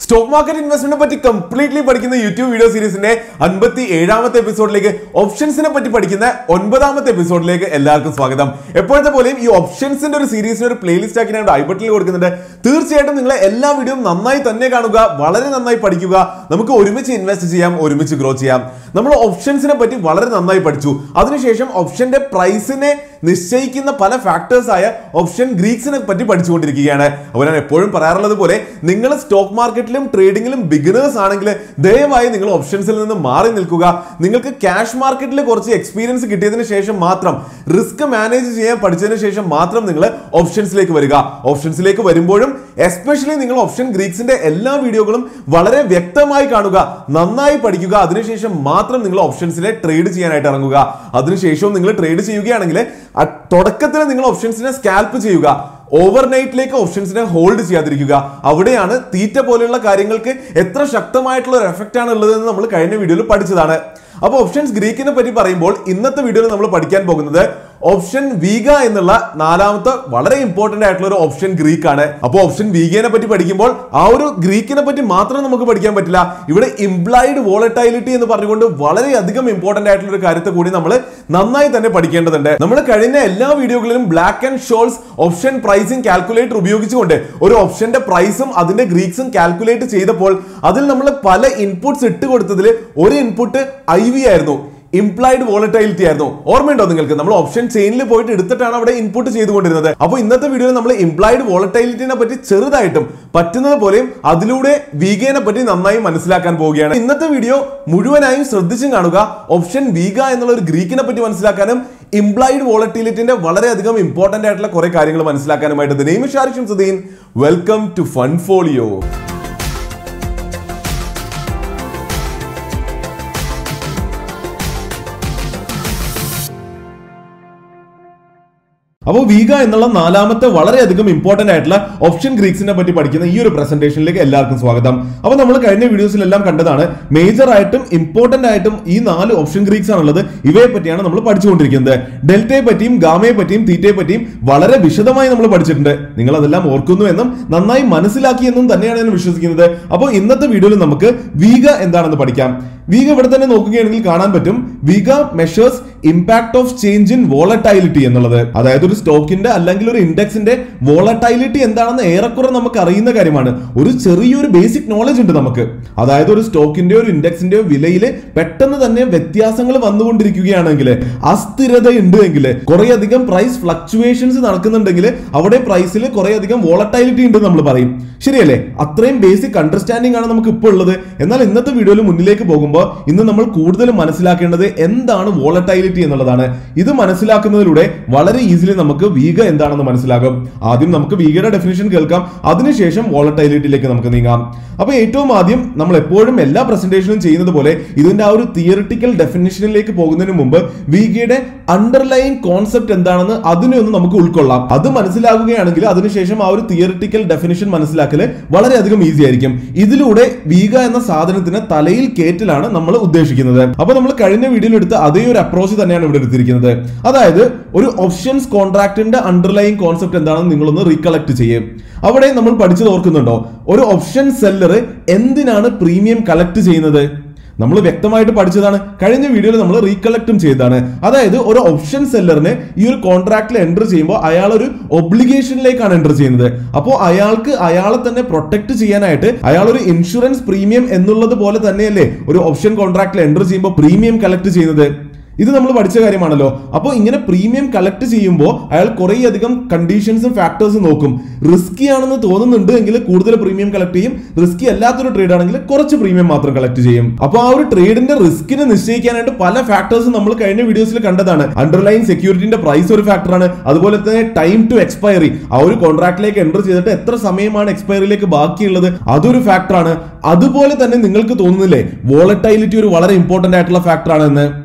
stock market ഇൻവെസ്റ്റ്മെന്റിനെ പറ്റി completely പഠിക്കുന്ന YouTube video സീരീസിന്റെ അൻപത്തി ഏഴാമത്തെ എപ്പിസോഡിലേക്ക് ഓപ്ഷൻസിനെ പറ്റി പഠിക്കുന്ന ഒൻപതാമത്തെ എപ്പിസോഡിലേക്ക് എല്ലാവർക്കും സ്വാഗതം എപ്പോഴത്തെ പോലെയും ഈ ഓപ്ഷൻസിന്റെ ഒരു സീരീസിന് ഒരു പ്ലേലിസ്റ്റ് ആക്കി ഞാൻ ഐ ബട്ടണിൽ കൊടുക്കുന്നുണ്ട് തീർച്ചയായിട്ടും നിങ്ങളെ എല്ലാ വീഡിയോയും നന്നായി തന്നെ കാണുക വളരെ നന്നായി പഠിക്കുക നമുക്ക് ഒരുമിച്ച് ഇൻവെസ്റ്റ് ചെയ്യാം ഒരുമിച്ച് ഗ്രോ ചെയ്യാം നമ്മൾ ഓപ്ഷൻസിനെ പറ്റി വളരെ നന്നായി പഠിച്ചു അതിനുശേഷം ഓപ്ഷന്റെ പ്രൈസിനെ നിശ്ചയിക്കുന്ന പല ഫാക്ടേഴ്സ് ആയ ഓപ്ഷൻ ഗ്രീക്സിനെ പറ്റി പഠിച്ചുകൊണ്ടിരിക്കുകയാണ് അപ്പോൾ ഞാൻ എപ്പോഴും പറയാറുള്ളത് പോലെ നിങ്ങൾ സ്റ്റോക്ക് മാർക്കറ്റിലും ട്രേഡിംഗിലും ബിഗിനേഴ്സ് ആണെങ്കിൽ ദയവായി നിങ്ങൾ ഓപ്ഷൻസിൽ നിന്ന് മാറി നിൽക്കുക നിങ്ങൾക്ക് ക്യാഷ് മാർക്കറ്റിൽ കുറച്ച് എക്സ്പീരിയൻസ് കിട്ടിയതിന് ശേഷം മാത്രം റിസ്ക് മാനേജ് ചെയ്യാൻ പഠിച്ചതിന് ശേഷം മാത്രം നിങ്ങൾ ഓപ്ഷൻസിലേക്ക് വരിക ഓപ്ഷൻസിലേക്ക് വരുമ്പോഴും എസ്പെഷ്യലി നിങ്ങൾ ഓപ്ഷൻ ഗ്രീക്സിന്റെ എല്ലാ വീഡിയോകളും വളരെ വ്യക്തമായി കാണുക നന്നായി പഠിക്കുക അതിനുശേഷം മാത്രം നിങ്ങൾ ഓപ്ഷൻസിനെ ട്രേഡ് ചെയ്യാനായിട്ട് ഇറങ്ങുക അതിനുശേഷവും നിങ്ങൾ ട്രേഡ് ചെയ്യുകയാണെങ്കിൽ അ- തുടക്കത്തിൽ നിങ്ങൾ ഓപ്ഷൻസിനെ സ്കാൽപ്പ് ചെയ്യുക ഓവർനൈറ്റിലേക്ക് ഓപ്ഷൻസിനെ ഹോൾഡ് ചെയ്യാതിരിക്കുക അവിടെയാണ് തീറ്റ പോലെയുള്ള കാര്യങ്ങൾക്ക് എത്ര ശക്തമായിട്ടുള്ള ഒരു എഫക്റ്റ് ആണ് ഉള്ളതെന്ന് നമ്മൾ കഴിഞ്ഞ വീഡിയോയിൽ പഠിച്ചതാണ് അപ്പോൾ ഓപ്ഷൻസ് ഗ്രീക്കിനെ പറ്റി പറയുമ്പോൾ ഇന്നത്തെ വീഡിയോയിൽ നമ്മൾ പഠിക്കാൻ പോകുന്നത് ഓപ്ഷൻ വീഗ എന്നുള്ള നാലാമത്തെ വളരെ ഇമ്പോർട്ടന്റ് ആയിട്ടുള്ള ഒരു ഓപ്ഷൻ ഗ്രീക്ക് ആണ് അപ്പോൾ ഓപ്ഷൻ വീഗയെ പറ്റി പഠിക്കുമ്പോൾ ആ ഒരു ഗ്രീക്കിനെ പറ്റി മാത്രം നമുക്ക് പഠിക്കാൻ പറ്റില്ല ഇവിടെ ഇംപ്ലൈഡ് വോളറ്റൈലിറ്റി എന്ന് പറഞ്ഞുകൊണ്ട് വളരെയധികം ഇമ്പോർട്ടന്റ് ആയിട്ടുള്ള ഒരു കാര്യത്തെ കൂടി നമ്മൾ നന്നായി തന്നെ പഠിക്കേണ്ടതുണ്ട് നമ്മൾ കഴിഞ്ഞ എല്ലാ വീഡിയോകളിലും black and Scholes option pricing calculator ഉപയോഗിച്ചുകൊണ്ട് ഒരു ഓപ്ഷന്റെ പ്രൈസും അതിന്റെ ഗ്രീക്സും കാൽക്കുലേറ്റ് ചെയ്തപ്പോൾ അതിൽ നമ്മൾ പല ഇൻപുട്സ് ഇട്ട് കൊടുത്തതിൽ ഒരു ഇൻപുട്ട് ഐ വി ആയിരുന്നു ഇംപ്ലൈഡ് വോളറ്റൈലിറ്റി ആയിരുന്നു ഓർമ്മയുണ്ടോ നിങ്ങൾക്ക് നമ്മൾ ഓപ്ഷൻ ചെയിനിൽ പോയിട്ട് എടുത്തിട്ടാണ് അവിടെ ഇൻപുട്ട് ചെയ്തുകൊണ്ടിരുന്നത് അപ്പോൾ ഇന്നത്തെ വീഡിയോയിൽ നമ്മൾ ഇംപ്ലൈഡ് വോളറ്റൈലിറ്റിനെ പറ്റി ചെറുതായിട്ടും പറ്റുന്നത് പോലെയും അതിലൂടെ വീഗേനെ പറ്റി നന്നായി മനസ്സിലാക്കാൻ പോവുകയാണ് ഇന്നത്തെ വീഡിയോ മുഴുവനായും ശ്രദ്ധിച്ചും കാണുക ഓപ്ഷൻ വീഗ എന്നുള്ള ഒരു ഗ്രീക്കിനെ പറ്റി മനസ്സിലാക്കാനും ഇംപ്ലൈഡ് വോളറ്റിലിറ്റിന്റെ വളരെയധികം ഇമ്പോർട്ടന്റ് ആയിട്ടുള്ള കുറെ കാര്യങ്ങൾ മനസ്സിലാക്കാനുമായിട്ട് നെയ്മ ഷാരിഷും സുദീൻ വെൽക്കം ടു ഫൺ ഫോളിയോ അപ്പോൾ വീഗ എന്നുള്ള നാലാമത്തെ വളരെയധികം ഇമ്പോർട്ടന്റ് ആയിട്ടുള്ള ഓപ്ഷൻ ഗ്രീക്സിനെ പറ്റി പഠിക്കുന്ന ഈ ഒരു പ്രസന്റേഷനിലേക്ക് എല്ലാവർക്കും സ്വാഗതം അപ്പോൾ നമ്മൾ കഴിഞ്ഞ വീഡിയോസിലെല്ലാം കണ്ടതാണ് മേജർ ആയിട്ടും ഇമ്പോർട്ടന്റ് ആയിട്ടും ഈ നാല് ഓപ്ഷൻ ഗ്രീക്സ് ആണുള്ളത് ഇവയെ പറ്റിയാണ് നമ്മൾ പഠിച്ചുകൊണ്ടിരിക്കുന്നത് ഡെൽറ്റയെ പറ്റിയും ഗാമയെ പറ്റിയും തീറ്റയെ പറ്റിയും വളരെ വിശദമായി നമ്മൾ പഠിച്ചിട്ടുണ്ട് നിങ്ങൾ അതെല്ലാം ഓർക്കുന്നു എന്നും നന്നായി മനസ്സിലാക്കി എന്നും തന്നെയാണ് ഞാൻ വിശ്വസിക്കുന്നത് അപ്പോൾ ഇന്നത്തെ വീഡിയോയിൽ നമുക്ക് വീഗ എന്താണെന്ന് പഠിക്കാം വീഗ ഇവിടെ തന്നെ നോക്കുകയാണെങ്കിൽ കാണാൻ പറ്റും vega measures impact of change in volatility എന്നുള്ളത് അതായത് ഒരു സ്റ്റോക്കിന്റെ അല്ലെങ്കിൽ ഒരു ഇൻഡെക്സിന്റെ വോളറ്റൈലിറ്റി എന്താണെന്ന് ഏറെക്കുറെ നമുക്ക് അറിയുന്ന കാര്യമാണ് ഒരു ചെറിയൊരു ബേസിക് നോളജ് ഉണ്ട് നമുക്ക് അതായത് ഒരു സ്റ്റോക്കിന്റെയോ ഒരു ഇൻഡെക്സിന്റെയോ വിലയിൽ പെട്ടെന്ന് തന്നെ വ്യത്യാസങ്ങൾ വന്നുകൊണ്ടിരിക്കുകയാണെങ്കിൽ അസ്ഥിരത ഉണ്ട് എങ്കിൽ കുറേയധികം പ്രൈസ് ഫ്ലക്ച്വേഷൻസ് നടക്കുന്നുണ്ടെങ്കിൽ അവിടെ പ്രൈസിൽ കുറേയധികം വോളറ്റൈലിറ്റി ഉണ്ട് നമ്മൾ പറയും ശരിയല്ലേ അത്രയും ബേസിക് അണ്ടർസ്റ്റാൻഡിംഗ് ആണ് നമുക്ക് ഇപ്പോൾ ഉള്ളത് എന്നാൽ ഇന്നത്തെ വീഡിയോയിൽ മുന്നിലേക്ക് പോകുമ്പോൾ ഇന്ന് നമ്മൾ കൂടുതൽ മനസ്സിലാക്കേണ്ടത് എന്താണ് വോളറ്റൈലിറ്റി എന്നുള്ളതാണ് ഇത് മനസ്സിലാക്കുന്നതിലൂടെ വളരെ ഈസിലി നമുക്ക് വീഗ എന്താണെന്ന് മനസ്സിലാകും ആദ്യം നമുക്ക് വീഗയുടെ ഡെഫിനേഷൻ കേൾക്കാം അതിനുശേഷം വോളറ്റൈലിറ്റിയിലേക്ക് നമുക്ക് നീങ്ങാം അപ്പൊ ഏറ്റവും ആദ്യം നമ്മൾ എപ്പോഴും എല്ലാ പ്രസന്റേഷനും ചെയ്യുന്നത് പോലെ ഇതിന്റെ ആ ഒരു തിയറിറ്റിക്കൽ ഡെഫിനേഷനിലേക്ക് പോകുന്നതിന് മുമ്പ് വീഗയുടെ അണ്ടർലൈൻ കോൺസെപ്റ്റ് എന്താണെന്ന് അതിനെ ഒന്ന് നമുക്ക് ഉൾക്കൊള്ളാം അത് മനസ്സിലാകുകയാണെങ്കിൽ അതിനുശേഷം ആ ഒരു തിയറിറ്റിക്കൽ ഡെഫിനേഷൻ മനസ്സിലാക്കല് വളരെയധികം ഈസി ആയിരിക്കും ഇതിലൂടെ വീഗ എന്ന സാധനത്തിന് തലയിൽ കേറ്റലാണ് നമ്മൾ ഉദ്ദേശിക്കുന്നത് അപ്പൊ നമ്മൾ കഴിഞ്ഞ വീഡിയോയിൽ എടുത്ത അതേ ഒരു അപ്രോച്ച് തന്നെയാണ് ഇവിടെ എടുത്തിരിക്കുന്നത് അതായത് ഒരു ഓപ്ഷൻസ് കോൺട്രാക്ടിന്റെ അണ്ടർലൈൻ കോൺസെപ്റ്റ് എന്താണെന്ന് നിങ്ങളൊന്ന് റീകളക്ട് ചെയ്യും അവിടെ നമ്മൾ പഠിച്ചത് ഓർക്കുന്നുണ്ടോ ഒരു ഓപ്ഷൻ സെല്ലർ എന്തിനാണ് പ്രീമിയം കളക്ട് ചെയ്യുന്നത് നമ്മൾ വ്യക്തമായിട്ട് പഠിച്ചതാണ് കഴിഞ്ഞ വീഡിയോയിൽ നമ്മൾ റീകളക്റ്റും ചെയ്തതാണ് അതായത് ഒരു ഓപ്ഷൻ സെല്ലറിന് ഈ ഒരു കോൺട്രാക്റ്റിൽ എൻ്റർ ചെയ്യുമ്പോൾ അയാൾ ഒരു ഒബ്ലിഗേഷനിലേക്കാണ് എൻ്റർ ചെയ്യുന്നത് അപ്പോൾ അയാൾക്ക് അയാളെ തന്നെ പ്രൊട്ടക്ട് ചെയ്യാനായിട്ട് അയാൾ ഒരു ഇൻഷുറൻസ് പ്രീമിയം എന്നുള്ളത് പോലെ തന്നെയല്ലേ ഒരു ഓപ്ഷൻ കോൺട്രാക്റ്റിൽ എൻ്റർ ചെയ്യുമ്പോൾ പ്രീമിയം കളക്ട് ചെയ്യുന്നത് ഇത് നമ്മൾ പഠിച്ച കാര്യമാണല്ലോ അപ്പോൾ ഇങ്ങനെ പ്രീമിയം കളക്ട് ചെയ്യുമ്പോൾ അയാൾ കുറേയധികം കണ്ടീഷൻസും ഫാക്ടേഴ്സും നോക്കും റിസ്കി ആണെന്ന് തോന്നുന്നുണ്ട് എങ്കിൽ കൂടുതൽ പ്രീമിയം കളക്ട് ചെയ്യും റിസ്കി അല്ലാത്തൊരു ട്രേഡ് ആണെങ്കിൽ കുറച്ച് പ്രീമിയം മാത്രം കളക്ട് ചെയ്യും അപ്പോൾ ആ ഒരു ട്രേഡിന്റെ റിസ്കിനെ നിശ്ചയിക്കാനായിട്ട് പല ഫാക്ടേഴ്സും നമ്മൾ കഴിഞ്ഞ വീഡിയോസിൽ കണ്ടതാണ് അണ്ടർലൈൻ സെക്യൂരിറ്റിന്റെ പ്രൈസ് ഒരു ഫാക്ടറാണ് അതുപോലെ തന്നെ ടൈം ടു എക്സ്പയറി ആ ഒരു കോൺട്രാക്റ്റിലേക്ക് എൻ്റർ ചെയ്തിട്ട് എത്ര സമയമാണ് എക്സ്പയറിയിലേക്ക് ബാക്കിയുള്ളത് അതൊരു ഫാക്ടറാണ് അതുപോലെ തന്നെ നിങ്ങൾക്ക് തോന്നുന്നില്ലേ വോളറ്റൈലിറ്റി ഒരു വളരെ ഇമ്പോർട്ടന്റ് ആയിട്ടുള്ള ഫാക്ടറാണ് എന്ന്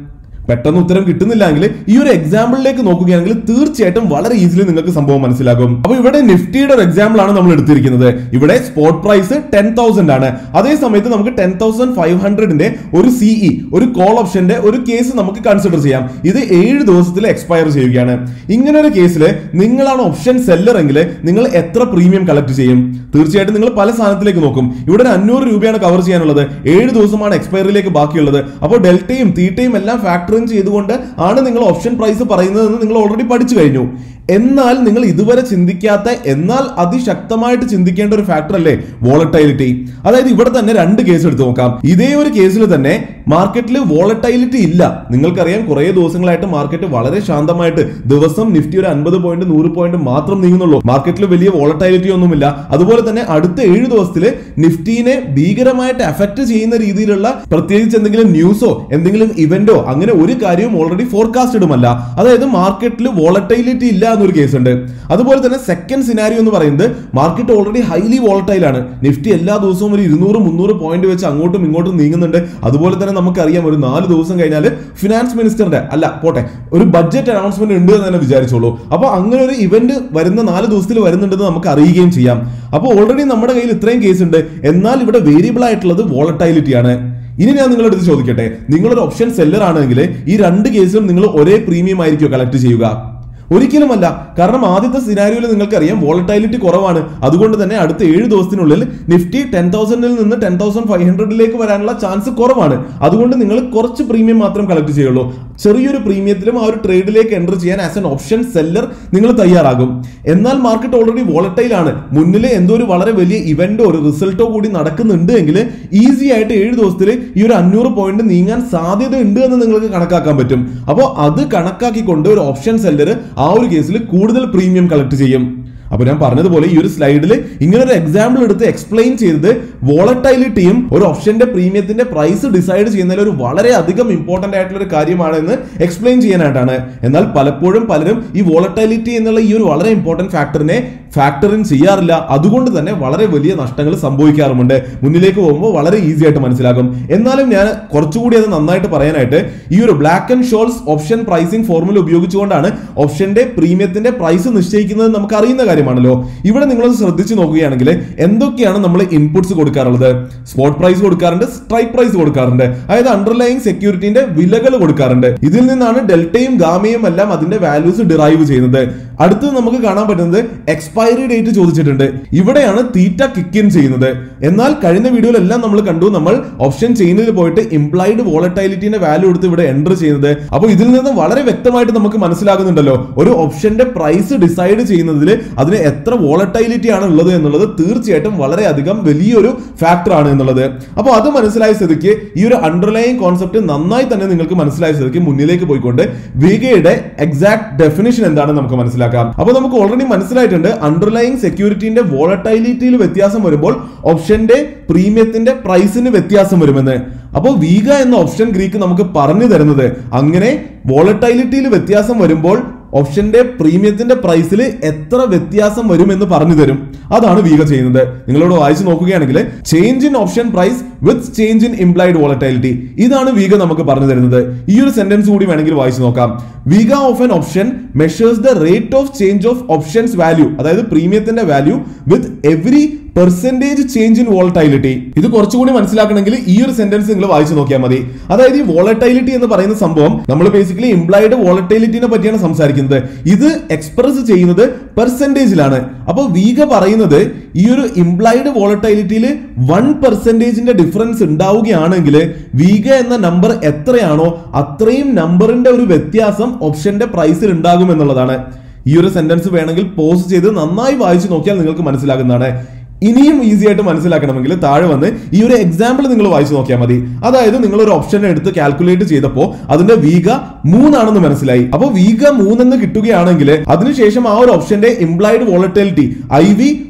പെട്ടെന്ന് ഉത്തരം കിട്ടുന്നില്ലെങ്കിൽ ഈ ഒരു എക്സാമ്പിളിലേക്ക് നോക്കുകയാണെങ്കിൽ തീർച്ചയായിട്ടും വളരെ ഈസിലി നിങ്ങൾക്ക് സംഭവം മനസ്സിലാകും അപ്പൊ ഇവിടെ നിഫ്റ്റിയുടെ ഒരു എക്സാമ്പിൾ ആണ് നമ്മൾ എടുത്തിരിക്കുന്നത് ഇവിടെ സ്പോട്ട് പ്രൈസ് ടെൻ തൗസൻഡ് ആണ് അതേ സമയത്ത് നമുക്ക് ടെൻ തൗസൻഡ് ഫൈവ് ഹൺഡ്രഡിന്റെ ഒരു സിഇ ഒരു കോൾ ഓപ്ഷന്റെ ഒരു കേസ് നമുക്ക് കൺസിഡർ ചെയ്യാം ഇത് ഏഴ് ദിവസത്തിൽ എക്സ്പയർ ചെയ്യുകയാണ് ഇങ്ങനെ ഒരു കേസിൽ നിങ്ങളാണ് ഓപ്ഷൻ സെല്ലർ എങ്കിൽ നിങ്ങൾ എത്ര പ്രീമിയം കളക്ട് ചെയ്യും തീർച്ചയായിട്ടും നിങ്ങൾ പല സ്ഥാനത്തിലേക്ക് നോക്കും ഇവിടെ ഒരു അഞ്ഞൂറ് രൂപയാണ് കവർ ചെയ്യാനുള്ളത് ഏഴ് ദിവസമാണ് എക്സ്പയറിലേക്ക് ബാക്കിയുള്ളത് അപ്പോൾ ഡെൽറ്റയും തീറ്റയും എല്ലാം ഫാക്ടറിങ് ചെയ്തുകൊണ്ട് ആണ് നിങ്ങൾ ഓപ്ഷൻ പ്രൈസ് പറയുന്നതെന്ന് നിങ്ങൾ ഓൾറെഡി പഠിച്ചു കഴിഞ്ഞു എന്നാൽ നിങ്ങൾ ഇതുവരെ ചിന്തിക്കാത്ത എന്നാൽ അതിശക്തമായിട്ട് ചിന്തിക്കേണ്ട ഒരു ഫാക്ടർ അല്ലേ വോളറ്റൈലിറ്റി അതായത് ഇവിടെ തന്നെ രണ്ട് കേസ് എടുത്ത് നോക്കാം ഇതേ ഒരു കേസിൽ തന്നെ മാർക്കറ്റിൽ വോളറ്റൈലിറ്റി ഇല്ല നിങ്ങൾക്കറിയാം കുറേ ദിവസങ്ങളായിട്ട് മാർക്കറ്റ് വളരെ ശാന്തമായിട്ട് ദിവസം നിഫ്റ്റി ഒരു അൻപത് പോയിന്റ് നൂറ് പോയിന്റ് മാത്രം നീങ്ങുന്നുള്ളൂ മാർക്കറ്റിൽ വലിയ വോളറ്റൈലിറ്റി ഒന്നുമില്ല അതുപോലെ തന്നെ അടുത്ത ഏഴ് ദിവസത്തിൽ നിഫ്റ്റീനെ ഭീകരമായിട്ട് അഫക്ട് ചെയ്യുന്ന രീതിയിലുള്ള പ്രത്യേകിച്ച് എന്തെങ്കിലും ന്യൂസോ എന്തെങ്കിലും ഇവന്റോ അങ്ങനെ ഒരു കാര്യവും ഓൾറെഡി ഫോർകാസ്റ്റഡുമല്ല അതായത് മാർക്കറ്റിൽ വോളറ്റൈലിറ്റി ഇല്ല എന്നൊരു കേസ് ഉണ്ട് അതുപോലെ തന്നെ സെക്കൻഡ് സിനാരിയോ എന്ന് പറയുന്നത് മാർക്കറ്റ് ഓൾറെഡി ഹൈലി വോളറ്റൈൽ ആണ് നിഫ്റ്റി എല്ലാ ദിവസവും ഒരു ഇരുന്നൂറ് മുന്നൂറ് പോയിന്റ് വെച്ച് അങ്ങോട്ടും ഇങ്ങോട്ടും നീങ്ങുന്നുണ്ട് അതുപോലെ തന്നെ നമുക്കറിയാം ഒരു നാല് ദിവസം കഴിഞ്ഞാൽ ഫിനാൻസ് മിനിസ്റ്ററിന്റെ അല്ല പോട്ടെ ഒരു ബഡ്ജറ്റ് അനൗൺസ്മെന്റ് ഉണ്ട് എന്ന് തന്നെ വിചാരിച്ചോളൂ അപ്പോൾ അങ്ങനെ ഒരു ഇവന്റ് വരുന്ന നാല് ദിവസത്തിൽ വരുന്നുണ്ടെന്ന് നമുക്ക് അറിയുകയും ചെയ്യാം അപ്പോൾ ഓൾറെഡി നമ്മുടെ കയ്യിൽ ഇത്രയും കേസ് ഉണ്ട് എന്നാൽ ഇവിടെ വേരിയബിൾ ആയിട്ടുള്ളത് വോളറ്റൈലിറ്റി ആണ് ഇനി ഞാൻ നിങ്ങളുടെ അടുത്ത് ചോദിക്കട്ടെ നിങ്ങളൊരു ഓപ്ഷൻ സെല്ലർ ആണെങ്കിൽ ഈ രണ്ട് കേസിലും നിങ്ങൾ ഒരേ പ്രീമിയം ആയിരിക്കും കളക്ട് ചെയ്യുക ഒരിക്കലുമല്ല കാരണം ആദ്യത്തെ സിനാരിയോയിൽ നിങ്ങൾക്കറിയാം വോളറ്റൈലിറ്റി കുറവാണ് അതുകൊണ്ട് തന്നെ അടുത്ത ഏഴ് ദിവസത്തിനുള്ളിൽ നിഫ്റ്റി ടെൻ തൗസൻഡിൽ നിന്ന് ടെൻ തൗസൻഡ് ഫൈവ് ഹൺഡ്രഡിലേക്ക് വരാനുള്ള ചാൻസ് കുറവാണ് അതുകൊണ്ട് നിങ്ങൾ കുറച്ച് പ്രീമിയം മാത്രം കളക്ട് ചെയ്യുള്ളൂ ചെറിയൊരു പ്രീമിയത്തിലും ആ ഒരു ട്രേഡിലേക്ക് എൻ്റർ ചെയ്യാൻ ആസ് എൻ ഓപ്ഷൻ സെല്ലർ നിങ്ങൾ തയ്യാറാകും എന്നാൽ മാർക്കറ്റ് ഓൾറെഡി വോളറ്റൈൽ ആണ് മുന്നിൽ എന്തോ ഒരു വളരെ വലിയ ഇവന്റോ ഒരു റിസൾട്ടോ കൂടി നടക്കുന്നുണ്ട് എങ്കിൽ ഈസി ആയിട്ട് ഏഴ് ദിവസത്തിൽ ഈ ഒരു അഞ്ഞൂറ് പോയിന്റ് നീങ്ങാൻ സാധ്യത ഉണ്ട് എന്ന് നിങ്ങൾക്ക് കണക്കാക്കാൻ പറ്റും അപ്പോൾ അത് കണക്കാക്കിക്കൊണ്ട് ഒരു ഓപ്ഷൻ സെല്ലർ ആ ഒരു കേസിൽ കൂടുതൽ പ്രീമിയം കളക്ട് ചെയ്യും അപ്പൊ ഞാൻ പറഞ്ഞതുപോലെ ഈ ഒരു സ്ലൈഡിൽ ഇങ്ങനെ ഒരു എക്സാമ്പിൾ എടുത്ത് എക്സ്പ്ലെയിൻ ചെയ്തത് വോളറ്റൈലിറ്റിയും ഒരു ഓപ്ഷന്റെ പ്രീമിയത്തിന്റെ പ്രൈസ് ഡിസൈഡ് ചെയ്യുന്നതിൽ ഒരു വളരെ അധികം ഇമ്പോർട്ടന്റ് ആയിട്ടുള്ള ഒരു കാര്യമാണ് എന്ന് എക്സ്പ്ലെയിൻ ചെയ്യാനായിട്ടാണ് എന്നാൽ പലപ്പോഴും പലരും ഈ വോളറ്റൈലിറ്റി എന്നുള്ള ഈ ഒരു വളരെ ഇമ്പോർട്ടന്റ് ഫാക്ടറിനെ ഫാക്ടറിൻ ചെയ്യാറില്ല അതുകൊണ്ട് തന്നെ വളരെ വലിയ നഷ്ടങ്ങൾ സംഭവിക്കാറുമുണ്ട് മുന്നിലേക്ക് പോകുമ്പോൾ വളരെ ഈസി ആയിട്ട് മനസ്സിലാകും എന്നാലും ഞാൻ കുറച്ചുകൂടി അത് നന്നായിട്ട് പറയാനായിട്ട് ഈ ഒരു Black and Scholes option pricing formula ഉപയോഗിച്ചുകൊണ്ടാണ് ഓപ്ഷന്റെ പ്രീമിയത്തിന്റെ പ്രൈസ് നിശ്ചയിക്കുന്നത് നമുക്ക് അറിയുന്ന കാര്യമാണല്ലോ ഇവിടെ നിങ്ങൾ ശ്രദ്ധിച്ചു നോക്കുകയാണെങ്കിൽ എന്തൊക്കെയാണ് നമ്മൾ ഇൻപുട്സ് കൊടുക്കാറുള്ളത് സ്പോട്ട് പ്രൈസ് കൊടുക്കാറുണ്ട് സ്ട്രൈക്ക് പ്രൈസ് കൊടുക്കാറുണ്ട് അതായത് അണ്ടർലൈങ് സെക്യൂരിറ്റിന്റെ വിലകൾ കൊടുക്കാറുണ്ട് ഇതിൽ നിന്നാണ് ഡെൽറ്റയും ഗാമയും എല്ലാം അതിന്റെ വാല്യൂസ് ഡിറൈവ് ചെയ്യുന്നത് അടുത്തത് നമുക്ക് കാണാൻ പറ്റുന്നത് എക്സ്പയറി ഡേറ്റ് ചോദിച്ചിട്ടുണ്ട് ഇവിടെയാണ് തീറ്റ കിക്ക് ഇൻ ചെയ്യുന്നത് എന്നാൽ കഴിഞ്ഞ വീഡിയോയിലെല്ലാം നമ്മൾ കണ്ടു നമ്മൾ ഓപ്ഷൻ ചെയ്യുന്നതിൽ പോയിട്ട് ഇംപ്ലൈഡ് വോളറ്റൈലിറ്റിന്റെ വാല്യൂ എടുത്ത് ഇവിടെ എൻ്റർ ചെയ്യുന്നത് അപ്പോൾ ഇതിൽ നിന്ന് വളരെ വ്യക്തമായിട്ട് നമുക്ക് മനസ്സിലാകുന്നുണ്ടല്ലോ ഒരു ഓപ്ഷന്റെ പ്രൈസ് ഡിസൈഡ് ചെയ്യുന്നതിൽ അതിന് എത്ര വോളറ്റൈലിറ്റി ആണ് ഉള്ളത് എന്നുള്ളത് തീർച്ചയായിട്ടും വളരെയധികം വലിയൊരു ഫാക്ടർ ആണ് എന്നുള്ളത് അപ്പോൾ അത് മനസ്സിലായ സ്ഥിതിക്ക് ഈ ഒരു അണ്ടർലൈൻ കോൺസെപ്റ്റ് നന്നായി തന്നെ നിങ്ങൾക്ക് മനസ്സിലായ സ്ഥിതിക്ക് മുന്നിലേക്ക് പോയിക്കൊണ്ട് വിഗയുടെ എക്സാക്ട് ഡെഫിനിഷൻ എന്താണെന്ന് നമുക്ക് മനസ്സിലാക്കാം അപ്പോൾ നമുക്ക് ഓൾറെഡി മനസ്സിലായിട്ടുണ്ട് അണ്ടർലൈങ് സെക്യൂരിറ്റിന്റെ വോളറ്റൈലിറ്റിയിൽ വ്യത്യാസം വരുമ്പോൾ ഓപ്ഷന്റെ പ്രീമിയത്തിന്റെ പ്രൈസിന് വ്യത്യാസം വരുമെന്ന് അപ്പോൾ വീഗ എന്ന ഓപ്ഷൻ ഗ്രീക്ക് നമുക്ക് പറഞ്ഞു തരുന്നത് അങ്ങനെ വോളറ്റൈലിറ്റിയിൽ വ്യത്യാസം വരുമ്പോൾ ഓപ്ഷന്റെ പ്രീമിയത്തിന്റെ പ്രൈസിൽ എത്ര വ്യത്യാസം വരുമെന്ന് പറഞ്ഞു തരും അതാണ് വീഗ ചെയ്യുന്നത് നിങ്ങളോട് വായിച്ചു നോക്കുകയാണെങ്കിൽ change in option price with change in implied volatility ഇതാണ് വീഗ നമുക്ക് പറഞ്ഞു തരുന്നത് ഈ ഒരു സെന്റൻസ് കൂടി വേണമെങ്കിൽ വായിച്ചു നോക്കാം vega of an option measures the rate of change of options value അതായത് പ്രീമിയത്തിന്റെ value with every percentage change in volatility ഇത് കുറച്ചുകൂടി മനസ്സിലാക്കണമെങ്കിൽ ഈ ഒരു സെന്റൻസ് നിങ്ങൾ വായിച്ചു നോക്കിയാൽ മതി അതായത് ഈ വോളറ്റൈലിറ്റി എന്ന് പറയുന്ന സംഭവം നമ്മൾ ബേസിക്കലി ഇംപ്ലൈഡ് വോളറ്റൈലിറ്റിനെ പറ്റിയാണ് സംസാരിക്കുന്നത് ഇത് എക്സ്പ്രസ് ചെയ്യുന്നത് പെർസെന്റേജിലാണ് അപ്പോൾ വീഗ പറയുന്നത് ഈ ഒരു ഇംപ്ലൈഡ് വോളറ്റൈലിറ്റിയിൽ വൺ പെർസെന്റേജിന്റെ ഡിഫറൻസ് ഉണ്ടാവുകയാണെങ്കിൽ വീഗ എന്ന നമ്പർ എത്രയാണോ അത്രയും നമ്പറിന്റെ ഒരു വ്യത്യാസം ഓപ്ഷന്റെ പ്രൈസിൽ ഉണ്ടാകും എന്നുള്ളതാണ് ഈ ഒരു സെന്റൻസ് വേണമെങ്കിൽ പോസ്റ്റ് ചെയ്ത് നന്നായി വായിച്ചു നോക്കിയാൽ നിങ്ങൾക്ക് മനസ്സിലാകുന്നതാണ് ഇനിയും ഈസി ആയിട്ട് മനസ്സിലാക്കണമെങ്കിൽ താഴെ വന്ന് ഈ ഒരു എക്സാമ്പിൾ നിങ്ങൾ വായിച്ചു നോക്കിയാൽ മതി അതായത് നിങ്ങൾ ഒരു ഓപ്ഷൻ എടുത്ത് കാൽക്കുലേറ്റ് ചെയ്തപ്പോൾ അതിന്റെ വീഗ മൂന്നാണെന്ന് മനസ്സിലായി അപ്പോൾ വീഗ മൂന്നെന്ന് കിട്ടുകയാണെങ്കിൽ അതിനുശേഷം ആ ഒരു ഓപ്ഷന്റെ ഇംപ്ലൈഡ് വോളറ്റിലിറ്റി ഐ വി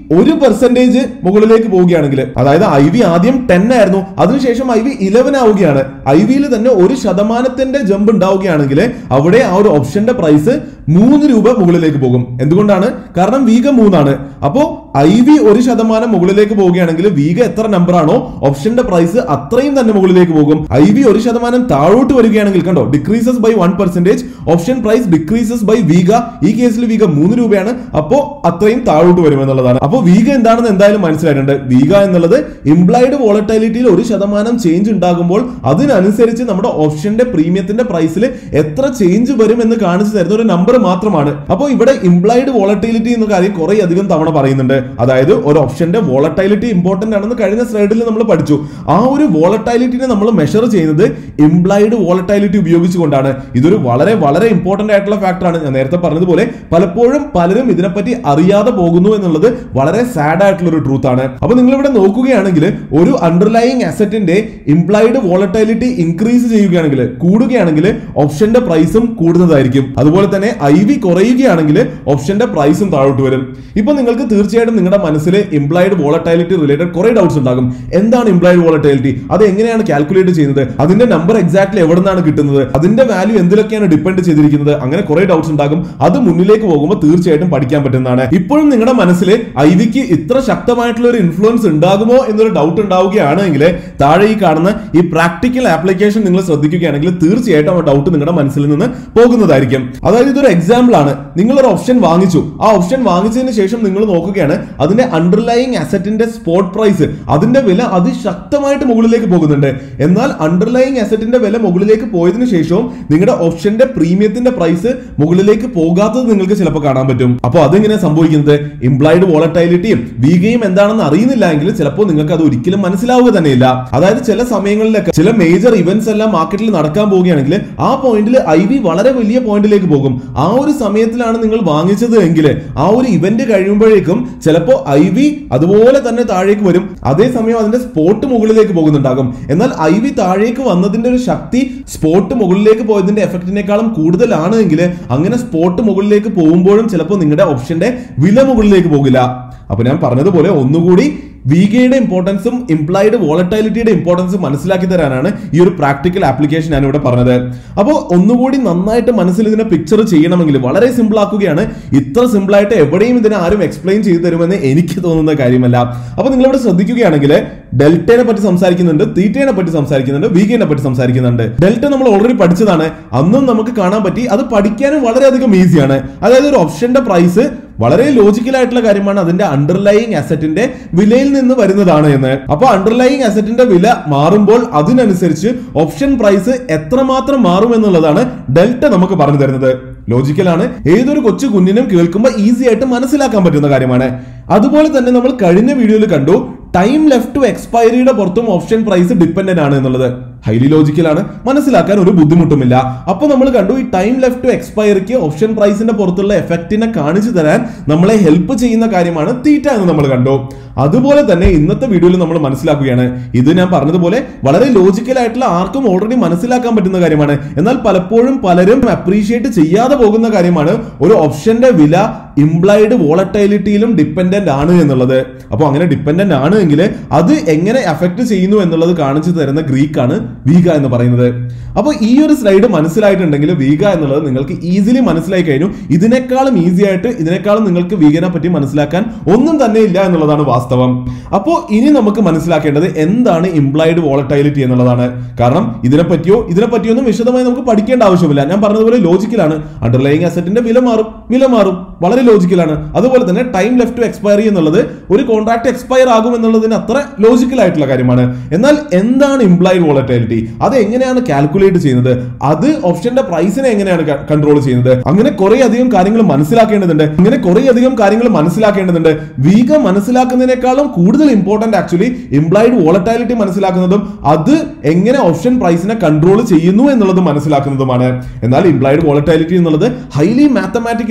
ഒരു പെർസെന്റേജ് മുകളിലേക്ക് പോവുകയാണെങ്കിൽ അതായത് ഐ വി ആദ്യം ടെൻ ആയിരുന്നു അതിനുശേഷം ഐ വി ഇലവൻ ആവുകയാണ് ഐ വിയിൽ തന്നെ ഒരു ശതമാനത്തിന്റെ ജമ്പ് ഉണ്ടാവുകയാണെങ്കിൽ അവിടെ ആ ഒരു ഓപ്ഷന്റെ പ്രൈസ് മൂന്ന് രൂപ മുകളിലേക്ക് പോകും എന്തുകൊണ്ടാണ് കാരണം വീഗ മൂന്നാണ് അപ്പോ ഐ വി ഒരു ശതമാനം മുകളിലേക്ക് പോവുകയാണെങ്കിൽ വീഗ എത്ര നമ്പർ ആണോ ഓപ്ഷന്റെ പ്രൈസ് അത്രയും തന്നെ മുകളിലേക്ക് പോകും ഐ വി ഒരു ശതമാനം താഴോട്ട് വരികയാണെങ്കിൽ കണ്ടോ decreases by one percentage option price decreases by vega ഈ കേസിൽ വീഗ മൂന്ന് രൂപയാണ് അപ്പോ അത്രയും താഴോട്ട് വരും എന്നുള്ളതാണ് അപ്പോൾ വീഗ എന്താണെന്ന് എന്തായാലും മനസ്സിലായിട്ടുണ്ട് വീഗ എന്നുള്ളത് ഇംപ്ലൈഡ് വോളറ്റാലിറ്റിയിൽ ഒരു ശതമാനം ചേഞ്ച് ഉണ്ടാകുമ്പോൾ അതിനനുസരിച്ച് നമ്മുടെ ഓപ്ഷന്റെ പ്രീമിയത്തിന്റെ പ്രൈസിൽ എത്ര ചേഞ്ച് വരും എന്ന് കാണിച്ചു തരുന്ന ഒരു നമ്പർ മാത്രമാണ് അപ്പോൾ ഇവിടെ ഇംപ്ലൈഡ് വോളറ്റിലിറ്റി എന്ന കാര്യം കുറെ അധികം തവണ പറയുന്നുണ്ട് അതായത് ഒരു ഓപ്ഷന്റെ വോളറ്റൈലിറ്റി ഇമ്പോർട്ടന്റ് ആണെന്ന് കഴിഞ്ഞ സ്ലൈഡിൽ നമ്മൾ പഠിച്ചു ആ ഒരു വോളറ്റൈലിറ്റിനെ നമ്മൾ മെഷർ ചെയ്യുന്നത് ഇംപ്ലൈഡ് വോളറ്റൈലിറ്റി ഉപയോഗിച്ചുകൊണ്ടാണ് ഇതൊരു വളരെ വളരെ ഇമ്പോർട്ടന്റ് ആയിട്ടുള്ള ഫാക്ടറാണ് ഞാൻ നേരത്തെ പറഞ്ഞതുപോലെ പലപ്പോഴും പലരും ഇതിനെപ്പറ്റി അറിയാതെ പോകുന്നു എന്നുള്ളത് വളരെ സാഡ് ആയിട്ടുള്ള ഒരു ട്രൂത്ത് ആണ് അപ്പൊ നിങ്ങൾ ഇവിടെ നോക്കുകയാണെങ്കിൽ ഒരു അണ്ടർലൈങ് അസറ്റിന്റെ ഇംപ്ലൈഡ് വോളറ്റൈലിറ്റി ഇൻക്രീസ് ചെയ്യുകയാണെങ്കിൽ കൂടുകയാണെങ്കിൽ ഓപ്ഷന്റെ പ്രൈസും കൂടുന്നതായിരിക്കും അതുപോലെ തന്നെ ഐ വി കുറയുകയാണെങ്കിൽ ഓപ്ഷന്റെ പ്രൈസും താഴോട്ട് വരും ഇപ്പൊ നിങ്ങൾക്ക് തീർച്ചയായിട്ടും നിങ്ങളുടെ മനസ്സിൽ ഇംപ്ലൈഡ് വോളറ്റൈലിറ്റി റിലേറ്റഡ് കുറെ ഡൗട്ട്സ് ഉണ്ടാകും എന്താണ് ഇംപ്ലൈഡ് വോളറ്റൈലിറ്റി അത് എങ്ങനെയാണ് കാൽക്കുലേറ്റ് ചെയ്യുന്നത് അതിന്റെ നമ്പർ എക്സാക്ട്ലി എവിടെ നിന്നാണ് കിട്ടുന്നത് അതിന്റെ വാല്യൂ എന്തിലൊക്കെയാണ് ഡിപ്പെൻഡ് ചെയ്തിരിക്കുന്നത് അങ്ങനെ കുറെ ഡൗട്ട്സ് ഉണ്ടാകും അത് മുന്നിലേക്ക് പോകുമ്പോൾ തീർച്ചയായിട്ടും പഠിക്കാൻ പറ്റുന്നതാണ് ഇപ്പോഴും നിങ്ങളുടെ മനസ്സിൽ ഐ വിക്ക് ഇത്ര ശക്തമായിട്ടുള്ള ഒരു ഇൻഫ്ലുവൻസ് ഉണ്ടാകുമോ എന്നൊരു ഡൗട്ട് ഉണ്ടാവുകയാണെങ്കിൽ താഴെ ഈ കാണുന്ന ഈ പ്രാക്ടിക്കൽ ആപ്ലിക്കേഷൻ നിങ്ങൾ ശ്രദ്ധിക്കുകയാണെങ്കിൽ തീർച്ചയായിട്ടും ആ ഡൗട്ട് നിങ്ങളുടെ മനസ്സിൽ നിന്ന് പോകുന്നതായിരിക്കും അതായത് ഇതൊരു എക്സാമ്പിൾ ആണ് നിങ്ങൾ ഒരു ഓപ്ഷൻ വാങ്ങിച്ചു ആ ഓപ്ഷൻ വാങ്ങിച്ചതിന് ശേഷം നിങ്ങൾ നോക്കുകയാണ് അതിന്റെ അണ്ടർലൈങ് അസറ്റിന്റെ സ്പോട്ട് പ്രൈസ് അതിന്റെ വില അതിശക്തമായിട്ട് മുകളിലേക്ക് പോകുന്നുണ്ട് എന്നാൽ അണ്ടർലൈങ് അസറ്റിന്റെ വില മുകളിലേക്ക് പോയതിനു ശേഷവും നിങ്ങളുടെ ഓപ്ഷന്റെ പ്രീമിയത്തിന്റെ പ്രൈസ് മുകളിലേക്ക് പോകാത്തത് നിങ്ങൾക്ക് ചിലപ്പോൾ കാണാൻ പറ്റും അപ്പോൾ അതെങ്ങനെ സംഭവിക്കുന്നത് ഇംപ്ലൈഡ് വോളറ്റൈലിറ്റിയും വീഗയും എന്താണെന്ന് അറിയുന്നില്ല എങ്കിൽ ചിലപ്പോൾ നിങ്ങൾക്ക് അത് ഒരിക്കലും മനസ്സിലാവുക തന്നെയില്ല അതായത് ചില സമയങ്ങളിലൊക്കെ ചില മേജർ ഇവന്റ്സ് എല്ലാം മാർക്കറ്റിൽ നടക്കാൻ പോവുകയാണെങ്കിൽ ആ പോയിന്റിൽ ഐ വി വളരെ വലിയ പോയിന്റിലേക്ക് പോകും ആ ഒരു സമയത്തിലാണ് നിങ്ങൾ വാങ്ങിച്ചത് എങ്കിൽ ആ ഒരു ഇവന്റ് കഴിയുമ്പോഴേക്കും ചിലപ്പോൾ ഐ വി അതുപോലെ തന്നെ താഴേക്ക് വരും അതേസമയം അതിന്റെ സ്പോട്ട് മുകളിലേക്ക് പോകുന്നുണ്ടാകും എന്നാൽ ഐ വി താഴേക്ക് വന്നതിന്റെ ഒരു ശക്തി സ്പോട്ട് മുകളിലേക്ക് പോയതിന്റെ എഫക്റ്റിനേക്കാളും കൂടുതലാണ് എങ്കിൽ അങ്ങനെ സ്പോട്ട് മുകളിലേക്ക് പോകുമ്പോഴും ചിലപ്പോൾ നിങ്ങളുടെ ഓപ്ഷന്റെ വില മുകളിലേക്ക് പോകില്ല അപ്പൊ ഞാൻ പറഞ്ഞതുപോലെ ഒന്നുകൂടി വിഗയുടെ ഇമ്പോർട്ടൻസും ഇംപ്ലൈഡ് വോളറ്റൈലിറ്റിയുടെ ഇമ്പോർട്ടൻസും മനസ്സിലാക്കി തരാനാണ് ഈ ഒരു പ്രാക്ടിക്കൽ ആപ്ലിക്കേഷൻ ഞാൻ ഇവിടെ പറഞ്ഞത് അപ്പോൾ ഒന്നുകൂടി നന്നായിട്ട് മനസ്സിൽ ഇതിനെ പിക്ചർ ചെയ്യണമെങ്കിൽ വളരെ സിമ്പിൾ ആക്കുകയാണ് ഇത്ര സിമ്പിൾ ആയിട്ട് എവിടെയും ഇതിനെ ആരും എക്സ്പ്ലെയിൻ ചെയ്തു തരുമെന്ന് എനിക്ക് തോന്നുന്ന കാര്യമല്ല അപ്പോൾ നിങ്ങൾ ഇവിടെ ശ്രദ്ധിക്കുകയാണെങ്കിൽ ഡെൽറ്റയെ പറ്റി സംസാരിക്കുന്നുണ്ട് തീറ്റയെ പറ്റി സംസാരിക്കുന്നുണ്ട് വിഗിനെ പറ്റി സംസാരിക്കുന്നുണ്ട് ഡെൽറ്റ നമ്മൾ ഓൾറെഡി പഠിച്ചതാണ് അന്നും നമുക്ക് കാണാൻ പറ്റി അത് പഠിക്കാനും വളരെയധികം ഈസിയാണ് അതായത് ഒരു ഓപ്ഷന്റെ പ്രൈസ് വളരെ ലോജിക്കൽ ആയിട്ടുള്ള കാര്യമാണ് അതിന്റെ അണ്ടർലൈങ് അസറ്റിന്റെ വിലയിൽ നിന്ന് വരുന്നതാണ് എന്ന് അപ്പൊ അണ്ടർലൈങ് അസറ്റിന്റെ വില മാറുമ്പോൾ അതിനനുസരിച്ച് ഓപ്ഷൻ പ്രൈസ് എത്രമാത്രം മാറും എന്നുള്ളതാണ് ഡെൽറ്റ നമുക്ക് പറഞ്ഞു തരുന്നത് ലോജിക്കലാണ് ഏതൊരു കൊച്ചു കുഞ്ഞിനും കേൾക്കുമ്പോൾ ഈസി ആയിട്ട് മനസ്സിലാക്കാൻ പറ്റുന്ന കാര്യമാണ് അതുപോലെ തന്നെ നമ്മൾ കഴിഞ്ഞ വീഡിയോയിൽ കണ്ടു ടൈം ലെഫ്റ്റ് ടു എക്സ്പയറിയുടെ പുറത്തും ഓപ്ഷൻ പ്രൈസ് ഡിപ്പെൻഡന്റ് ആണ് എന്നുള്ളത് ഹൈലി ലോജിക്കലാണ് മനസ്സിലാക്കാൻ ഒരു ബുദ്ധിമുട്ടുമില്ല അപ്പൊ നമ്മൾ കണ്ടു ഈ ടൈം ലെഫ്റ്റ് ടു എക്സ്പയറിക്ക് ഓപ്ഷൻ പ്രൈസിന്റെ പുറത്തുള്ള എഫക്റ്റിനെ കാണിച്ചു തരാൻ നമ്മളെ ഹെൽപ്പ് ചെയ്യുന്ന കാര്യമാണ് തീറ്റ എന്ന് നമ്മൾ കണ്ടു അതുപോലെ തന്നെ ഇന്നത്തെ വീഡിയോയിൽ നമ്മൾ മനസ്സിലാക്കുകയാണ് ഇത് ഞാൻ പറഞ്ഞതുപോലെ വളരെ ലോജിക്കൽ ആയിട്ടുള്ള ആർക്കും ഓൾറെഡി മനസ്സിലാക്കാൻ പറ്റുന്ന കാര്യമാണ് എന്നാൽ പലപ്പോഴും പലരും അപ്രീഷിയേറ്റ് ചെയ്യാതെ പോകുന്ന കാര്യമാണ് ഒരു ഓപ്ഷന്റെ വില ഇംപ്ലൈഡ് വോളറ്റൈലിറ്റിയിലും ഡിപ്പെൻഡന്റ് ആണ് എന്നുള്ളത് അപ്പോൾ അങ്ങനെ ഡിപ്പെൻഡന്റ് ആണ് എങ്കിൽ അത് എങ്ങനെ അഫക്ട് ചെയ്യുന്നു എന്നുള്ളത് കാണിച്ചു തരുന്ന ഗ്രീക്കാണ് വീഗ എന്ന് പറയുന്നത് അപ്പോൾ ഈ ഒരു സ്ലൈഡ് മനസ്സിലായിട്ടുണ്ടെങ്കിൽ വീഗ എന്നുള്ളത് നിങ്ങൾക്ക് ഈസിലി മനസ്സിലായി കഴിഞ്ഞു ഇതിനേക്കാളും ഈസി ആയിട്ട് ഇതിനേക്കാളും നിങ്ങൾക്ക് വീഗനെ പറ്റി മനസ്സിലാക്കാൻ ഒന്നും തന്നെ ഇല്ല എന്നുള്ളതാണ് വാസ്തവം അപ്പോൾ ഇനി നമുക്ക് മനസ്സിലാക്കേണ്ടത് എന്താണ് ഇംപ്ലൈഡ് വോളറ്റൈലിറ്റി എന്നുള്ളതാണ് കാരണം ഇതിനെപ്പറ്റിയോ ഇതിനെപ്പറ്റിയോ ഒന്നും വിശദമായി നമുക്ക് പഠിക്കേണ്ട ആവശ്യമില്ല ഞാൻ പറഞ്ഞതുപോലെ ലോജിക്കലാണ് അണ്ടർലൈങ് അസറ്റിന്റെ വില മാറും വില മാറും വളരെ ലോജിക്കലാണ് അതുപോലെ തന്നെ ടൈം ലെഫ്റ്റ് ടു എക്സ്പയറി എന്നുള്ളത് ഒരു കോൺട്രാക്ട് എക്സ്പയർ ആകും എന്നുള്ളതിന് അത്ര ലോജിക്കൽ ആയിട്ടുള്ള കാര്യമാണ് എന്നാൽ എന്താണ് ഇംപ്ലൈഡ് വോളറ്റൈലിറ്റി അത് എങ്ങനെയാണ് കാൽക്കുലേറ്റ് ചെയ്യുന്നത് അത് ഓപ്ഷന്റെ പ്രൈസിനെ എങ്ങനെയാണ് കൺട്രോൾ ചെയ്യുന്നത് അങ്ങനെ കുറെ അധികം കാര്യങ്ങൾ മനസ്സിലാക്കേണ്ടതുണ്ട് അങ്ങനെ കുറെ അധികം കാര്യങ്ങൾ മനസ്സിലാക്കേണ്ടതുണ്ട് വീഗ മനസ്സിലാക്കുന്നതിനേക്കാളും കൂടുതൽ ഇമ്പോർട്ടന്റ് ആക്ച്വലി ഇംപ്ലൈഡ് വോളറ്റൈലിറ്റി മനസ്സിലാക്കുന്നതും അത് എങ്ങനെ ഓപ്ഷൻ പ്രൈസിനെ കൺട്രോൾ ചെയ്യുന്നു എന്നുള്ളത് മനസ്സിലാക്കുന്നതുമാണ് എന്നാൽ ഇംപ്ലൈഡ് വോളറ്റൈലിറ്റി എന്നുള്ളത് ഹൈലി മാത്തമാറ്റിക്കൽ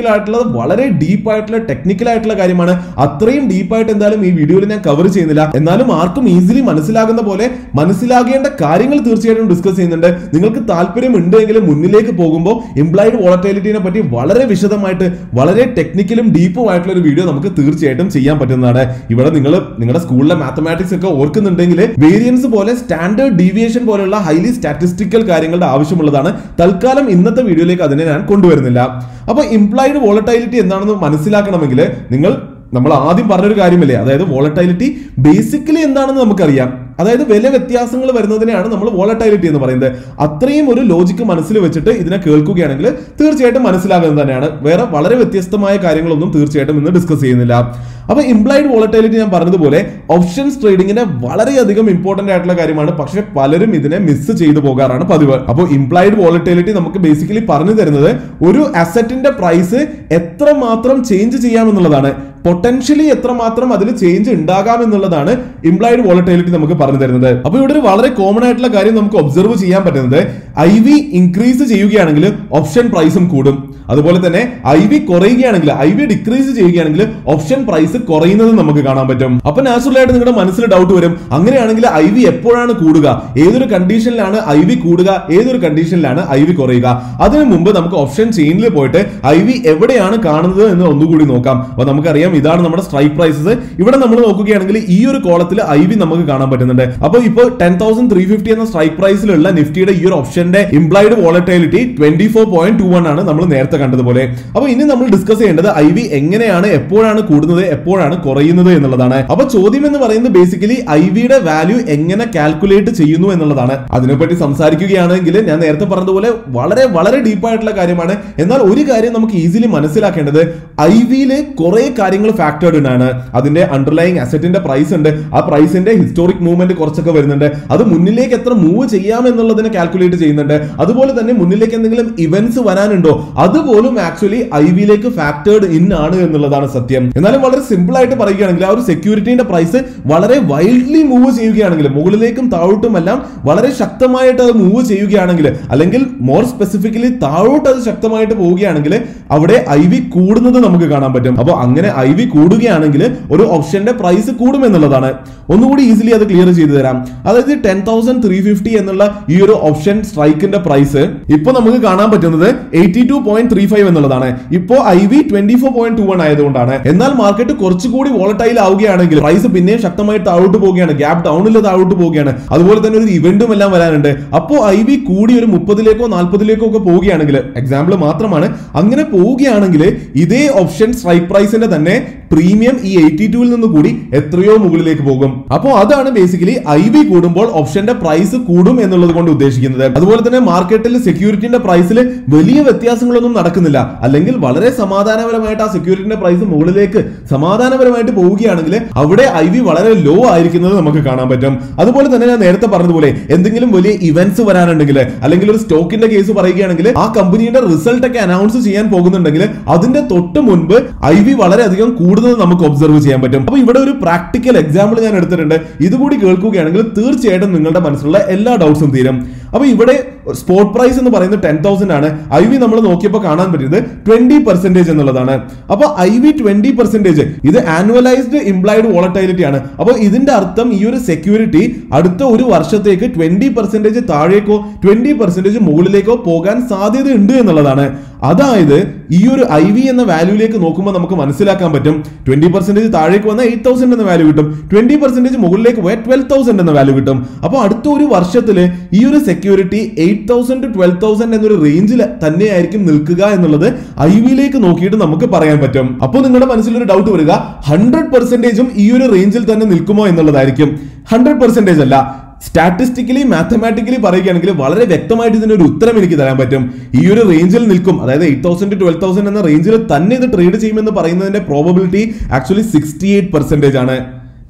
ഫിലോസഫിക്കൽ ആയിട്ടുള്ള വളരെ ഡീപ്പ് ആയിട്ടുള്ള ടെക്നിക്കൽ ആയിട്ടുള്ള കാര്യമാണ് അത്രയും ഡീപ്പായിട്ട് എന്തായാലും ഈ വീഡിയോയിൽ ഞാൻ കവർ ചെയ്യുന്നില്ല എന്നാലും ആർക്കും ഈസിലി മനസ്സിലാകുന്ന പോലെ മനസ്സിലാകേണ്ട കാര്യങ്ങൾ തീർച്ചയായിട്ടും ഡിസ്കസ് ചെയ്യുന്നുണ്ട് നിങ്ങൾക്ക് താല്പര്യം ഉണ്ടെങ്കിൽ മുന്നിലേക്ക് പോകുമ്പോൾ ഇംപ്ലൈഡ് വോളറ്റൈലിറ്റിനെ പറ്റി വളരെ വിശദമായിട്ട് വളരെ ടെക്നിക്കലും ഡീപ്പും ആയിട്ടുള്ള ഒരു വീഡിയോ നമുക്ക് തീർച്ചയായിട്ടും ചെയ്യാൻ പറ്റുന്നതാണ് ഇവിടെ നിങ്ങൾ നിങ്ങളുടെ സ്കൂളിലെ മാത്തമാറ്റിക്സ് ഒക്കെ ഓർക്കുന്നുണ്ടെങ്കിൽ വേരിയൻസ് പോലെ സ്റ്റാൻഡേർഡ് ഡീവിയേഷൻ പോലെയുള്ള ഹൈലി സ്റ്റാറ്റിസ്റ്റിക്കൽ കാര്യങ്ങളുടെ ആവശ്യമുള്ളതാണ് തൽക്കാലം ഇന്നത്തെ വീഡിയോയിലേക്ക് അതിനെ ഞാൻ കൊണ്ടുവരുന്നില്ല അപ്പൊ ഇംപ്ലൈഡ് വോളറ്റൈലിറ്റി എന്താണെന്ന് മനസ്സിലാക്കണമെങ്കിൽ നിങ്ങൾ നമ്മൾ ആദ്യം പറഞ്ഞൊരു കാര്യമില്ലേ അതായത് വോളറ്റൈലിറ്റി ബേസിക്കലി എന്താണെന്ന് നമുക്കറിയാം അതായത് വില വ്യത്യാസങ്ങൾ വരുന്നതിനെയാണ് നമ്മൾ വോളറ്റൈലിറ്റി എന്ന് പറയുന്നത് അത്രയും ഒരു ലോജിക്ക് മനസ്സിൽ വെച്ചിട്ട് ഇതിനെ കേൾക്കുകയാണെങ്കിൽ തീർച്ചയായിട്ടും മനസ്സിലാകുന്നത് തന്നെയാണ് വേറെ വളരെ വ്യത്യസ്തമായ കാര്യങ്ങളൊന്നും തീർച്ചയായിട്ടും ഇന്ന് ഡിസ്കസ് ചെയ്യുന്നില്ല അപ്പൊ ഇംപ്ലൈഡ് വോളറ്റൈലിറ്റി ഞാൻ പറഞ്ഞതുപോലെ ഓപ്ഷൻസ് ട്രേഡിങ്ങിന്റെ വളരെയധികം ഇമ്പോർട്ടന്റ് ആയിട്ടുള്ള കാര്യമാണ് പക്ഷെ പലരും ഇതിനെ മിസ് ചെയ്തു പോകാറാണ് പതിവ് അപ്പോൾ ഇംപ്ലൈഡ് വോളറ്റൈലിറ്റി നമുക്ക് ബേസിക്കലി പറഞ്ഞു തരുന്നത് ഒരു അസറ്റിന്റെ പ്രൈസ് എത്രമാത്രം ചേഞ്ച് ചെയ്യാമെന്നുള്ളതാണ് പൊട്ടൻഷ്യലി എത്രമാത്രം അതിൽ ചേഞ്ച് ഉണ്ടാകാം എന്നുള്ളതാണ് ഇംപ്ലൈഡ് വോളറ്റൈലിറ്റി നമുക്ക് പറഞ്ഞു തരുന്നത് അപ്പൊ ഇവിടെ ഒരു വളരെ കോമൺ ആയിട്ടുള്ള കാര്യം നമുക്ക് ഒബ്സർവ് ചെയ്യാൻ പറ്റുന്നത് ഐ വി ഇൻക്രീസ് ചെയ്യുകയാണെങ്കിൽ ഓപ്ഷൻ പ്രൈസും കൂടും അതുപോലെ തന്നെ ഐ വി കുറയുകയാണെങ്കിൽ ഐ വി ഡിക്രീസ് ചെയ്യുകയാണെങ്കിൽ ഓപ്ഷൻ പ്രൈസ് കുറയുന്നത് നമുക്ക് കാണാൻ പറ്റും അപ്പൊ നാച്ചുറൽ ആയിട്ട് നിങ്ങളുടെ മനസ്സിൽ ഡൗട്ട് വരും അങ്ങനെയാണെങ്കിൽ ഐ വി എപ്പോഴാണ് കൂടുക ഏതൊരു കണ്ടീഷനിലാണ് ഐ വി കൂടുക ഏതൊരു കണ്ടീഷനിലാണ് ഐ വി കുറയുക അതിനു മുമ്പ് നമുക്ക് ഓപ്ഷൻ ചെയിനിൽ പോയിട്ട് ഐ വി എവിടെയാണ് കാണുന്നത് എന്ന് ഒന്നുകൂടി നോക്കാം അപ്പൊ നമുക്കറിയാം ഇതാണ് നമ്മുടെ സ്ട്രൈക്ക് പ്രൈസസ് ഇവിടെ നമ്മൾ നോക്കുകയാണെങ്കിൽ ഈ ഒരു കോളത്തിൽ ഐ വി നമുക്ക് കാണാൻ പറ്റുന്നുണ്ട് അപ്പോൾ ഇപ്പോൾ ടെൻ തൗസൻഡ് ത്രീ ഫിഫ്റ്റി എന്ന സ്ട്രൈക്ക് പ്രൈസിലുള്ള നിഫ്റ്റിയുടെ ഈ ഒരു ഓപ്ഷന്റെ implied volatility twenty four point two one ആണ് നമ്മൾ നേരത്തെ കണ്ടതുപോലെ അപ്പോൾ ഇനി നമ്മൾ ഡിസ്കസ് ചെയ്യേണ്ടത് ഐ വി എങ്ങനെയാണ് എപ്പോഴാണ് കൂടുന്നത് എപ്പോഴാണ് കുറയുന്നത് എന്നുള്ളതാണ് അപ്പൊ ചോദ്യം എന്ന് പറയുന്നത് ബേസിക്കലി ഐ വിയുടെ വാല്യൂ എങ്ങനെ കാൽക്കുലേറ്റ് ചെയ്യുന്നു എന്നുള്ളതാണ് അതിനെപ്പറ്റി സംസാരിക്കുകയാണെങ്കിൽ ഞാൻ നേരത്തെ പറഞ്ഞതുപോലെ വളരെ വളരെ ഡീപ്പായിട്ടുള്ള കാര്യമാണ് എന്നാൽ ഒരു കാര്യം നമുക്ക് ഈസിലി മനസ്സിലാക്കേണ്ടത് ഐ വിയില് കുറെ കാര്യങ്ങൾ ഫാക്ടേർഡ് ആണ് അതിന്റെ അണ്ടർലൈങ് അസറ്റിന്റെ പ്രൈസ് ഉണ്ട് ആ പ്രൈസിന്റെ ഹിസ്റ്റോറിക് മൂവ്മെന്റ് കുറച്ചൊക്കെ വരുന്നുണ്ട് അത് മുന്നിലേക്ക് എത്ര മൂവ് ചെയ്യാം എന്നുള്ളതിനെ കാൽക്കുലേറ്റ് ചെയ്യുന്നുണ്ട് അതുപോലെ തന്നെ മുന്നിലേക്ക് എന്തെങ്കിലും ഇവന്റ്സ് വരാനുണ്ടോ അതുപോലും ആക്ച്വലി ഐ വിയിലേക്ക് ഫാക്ടേർഡ് ഇൻ ആണ് എന്നുള്ളതാണ് സത്യം എന്നാലും വളരെ സിമ്പിൾ ആയിട്ട് പറയുകയാണെങ്കിൽ ആ ഒരു സെക്യൂരിറ്റിന്റെ പ്രൈസ് വളരെ വൈൽഡ്ലി മൂവ് ചെയ്യുകയാണെങ്കിൽ മുകളിലേക്കും താഴോട്ടും എല്ലാം വളരെ ശക്തമായിട്ട് അത് മൂവ് ചെയ്യുകയാണെങ്കിൽ അല്ലെങ്കിൽ മോർ സ്പെസിഫിക്കലി താഴോട്ട് അത് ശക്തമായിട്ട് പോവുകയാണെങ്കിൽ അവിടെ ഐ വി കൂടുന്നത് നമുക്ക് കാണാൻ പറ്റും അപ്പോൾ അങ്ങനെ ഐ വി കൂടുകയാണെങ്കിൽ ഒരു ഓപ്ഷന്റെ പ്രൈസ് കൂടും എന്നുള്ളതാണ് ഒന്നുകൂടി ഈസിലി അത് ക്ലിയർ ചെയ്തു തരാം അതായത് ടെൻ തൗസൻഡ് ത്രീ ഫിഫ്റ്റി എന്നുള്ള ഈ ഒരു ഓപ്ഷൻ സ്ട്രൈക്കിന്റെ പ്രൈസ് ഇപ്പൊ നമുക്ക് കാണാൻ പറ്റുന്നത് eighty two point three five എന്നുള്ളതാണ് ഇപ്പോ I V twenty four point two one ആയതുകൊണ്ടാണ് എന്നാൽ മാർക്കറ്റ് കുറച്ചുകൂടി വോളറ്റൈൽ ആവുകയാണെങ്കിൽ പ്രൈസ് പിന്നെയും ശക്തമായി താഴോട്ട് പോവുകയാണ് ഗ്യാപ് ഡൗണിൽ താഴോട്ട് പോവുകയാണ് അതുപോലെ തന്നെ ഒരു ഇവന്റും എല്ലാം വരാനുണ്ട് അപ്പോൾ ഐ വി കൂടി ഒരു മുപ്പതിലേക്കോ നാൽപ്പതിലേക്കോ ഒക്കെ പോവുകയാണെങ്കിൽ എക്സാമ്പിൾ മാത്രമാണ് അങ്ങനെ പോവുകയാണെങ്കിൽ ഇതേ ഓപ്ഷൻ സ്ട്രൈക്ക് പ്രൈസിന്റെ തന്നെ പ്രീമിയം ഈ എയ്റ്റി ടുവിൽ നിന്ന് കൂടി എത്രയോ മുകളിലേക്ക് പോകും അപ്പോൾ അതാണ് ബേസിക്കലി ഐ വി കൂടുമ്പോൾ ഓപ്ഷന്റെ പ്രൈസ് കൂടും എന്നുള്ളത് കൊണ്ട് ഉദ്ദേശിക്കുന്നത് അതുപോലെ തന്നെ മാർക്കറ്റിൽ സെക്യൂരിറ്റിന്റെ പ്രൈസിൽ വലിയ വ്യത്യാസങ്ങളൊന്നും നടക്കുന്നില്ല അല്ലെങ്കിൽ വളരെ സമാധാനപരമായിട്ട് ആ സെക്യൂരിറ്റിന്റെ പ്രൈസ് മുകളിലേക്ക് സമാധാനപരമായിട്ട് പോവുകയാണെങ്കിൽ അവിടെ ഐ വി വളരെ ലോ ആയിരിക്കുന്നത് നമുക്ക് കാണാൻ പറ്റും അതുപോലെ തന്നെ ഞാൻ നേരത്തെ പറഞ്ഞതുപോലെ എന്തെങ്കിലും വലിയ ഇവന്റ്സ് വരാനുണ്ടെങ്കിൽ അല്ലെങ്കിൽ ഒരു സ്റ്റോക്കിന്റെ കേസ് പറയുകയാണെങ്കിൽ ആ കമ്പനിയുടെ റിസൾട്ട് ഒക്കെ അനൗൺസ് ചെയ്യാൻ പോകുന്നുണ്ടെങ്കിൽ അതിന്റെ തൊട്ട് മുൻപ് ഐ വി വളരെയധികം കൂടുതൽ നമുക്ക് ഒബ്സർവ് ചെയ്യാൻ പറ്റും അപ്പൊ ഇവിടെ ഒരു പ്രാക്ടിക്കൽ എക്സാമ്പിൾ ഞാൻ എടുത്തിട്ടുണ്ട് ഇതുകൂടി കേൾക്കുകയാണെങ്കിൽ തീർച്ചയായിട്ടും നിങ്ങളുടെ മനസ്സിലുള്ള എല്ലാ ഡൗട്ട്സും തീരും അപ്പൊ ഇവിടെ സ്പോട്ട് പ്രൈസ് എന്ന് പറയുന്നത് ടെൻ തൗസൻഡ് ആണ് ഐ വി നമ്മൾ നോക്കിയപ്പോൾ കാണാൻ പറ്റിയത് ട്വന്റി പെർസെന്റേജ് എന്നുള്ളതാണ് അപ്പൊ ഐ വി ട്വന്റി പെർസെന്റേജ് ഇത് ആനുവലൈസ്ഡ് ഇംപ്ലൈഡ് വോളറ്റൈലിറ്റി ആണ് അപ്പോൾ ഇതിന്റെ അർത്ഥം ഈ ഒരു സെക്യൂരിറ്റി അടുത്ത ഒരു വർഷത്തേക്ക് ട്വന്റി പെർസെന്റേജ് താഴേക്കോ ട്വന്റി പെർസെന്റേജ് മുകളിലേക്കോ പോകാൻ സാധ്യതയുണ്ട് എന്നുള്ളതാണ് അതായത് ഈ ഒരു ഐ വി എന്ന വാല്യൂലേക്ക് നോക്കുമ്പോൾ നമുക്ക് മനസ്സിലാക്കാൻ പറ്റും ട്വന്റി പെർസെന്റേജ് താഴേക്ക് വന്നാൽ എയ്റ്റ് തൗസൻഡ് എന്ന വാല്യൂ കിട്ടും ട്വന്റി പെർസെന്റേജ് മുകളിലേക്ക് പോയാൽ ട്വൽവ് തൗസൻഡ് എന്ന വാല്യൂ കിട്ടും അപ്പോൾ അടുത്ത ഒരു വർഷത്തിൽ ഈ ഒരു security eight thousand to twelve thousand എന്നൊരു റേഞ്ചിൽ തന്നെയായിരിക്കും നിൽക്കുക എന്നുള്ളത് ഐ വിയിലേക്ക് നോക്കിയിട്ട് നമുക്ക് പറയാൻ പറ്റും അപ്പോൾ നിങ്ങളുടെ മനസ്സിൽ ഒരു ഡൗട്ട് വരിക ഹൺഡ്രഡ് പെർസെന്റേജും ഈ ഒരു റേഞ്ചിൽ തന്നെ നിൽക്കുമോ എന്നുള്ളതായിരിക്കും ഹൺഡ്രഡ് പെർസെന്റേജ് അല്ല സ്റ്റാറ്റിസ്റ്റിക്കലി മാത്തമാറ്റിക്കലി പറയുകയാണെങ്കിൽ വളരെ വ്യക്തമായിട്ട് ഇതിന് ഒരു ഉത്തരം എനിക്ക് തരാൻ പറ്റും ഈ ഒരു റേഞ്ചിൽ നിൽക്കും അതായത് എയ്റ്റ് തൗസൻഡ് ട്വൽവ് തൗസൻഡ് എന്ന റേഞ്ചിൽ തന്നെ ഇത് ട്രേഡ് ചെയ്യുമെന്ന് പറയുന്നതിന്റെ probability actually sixty eight percentage ആണ്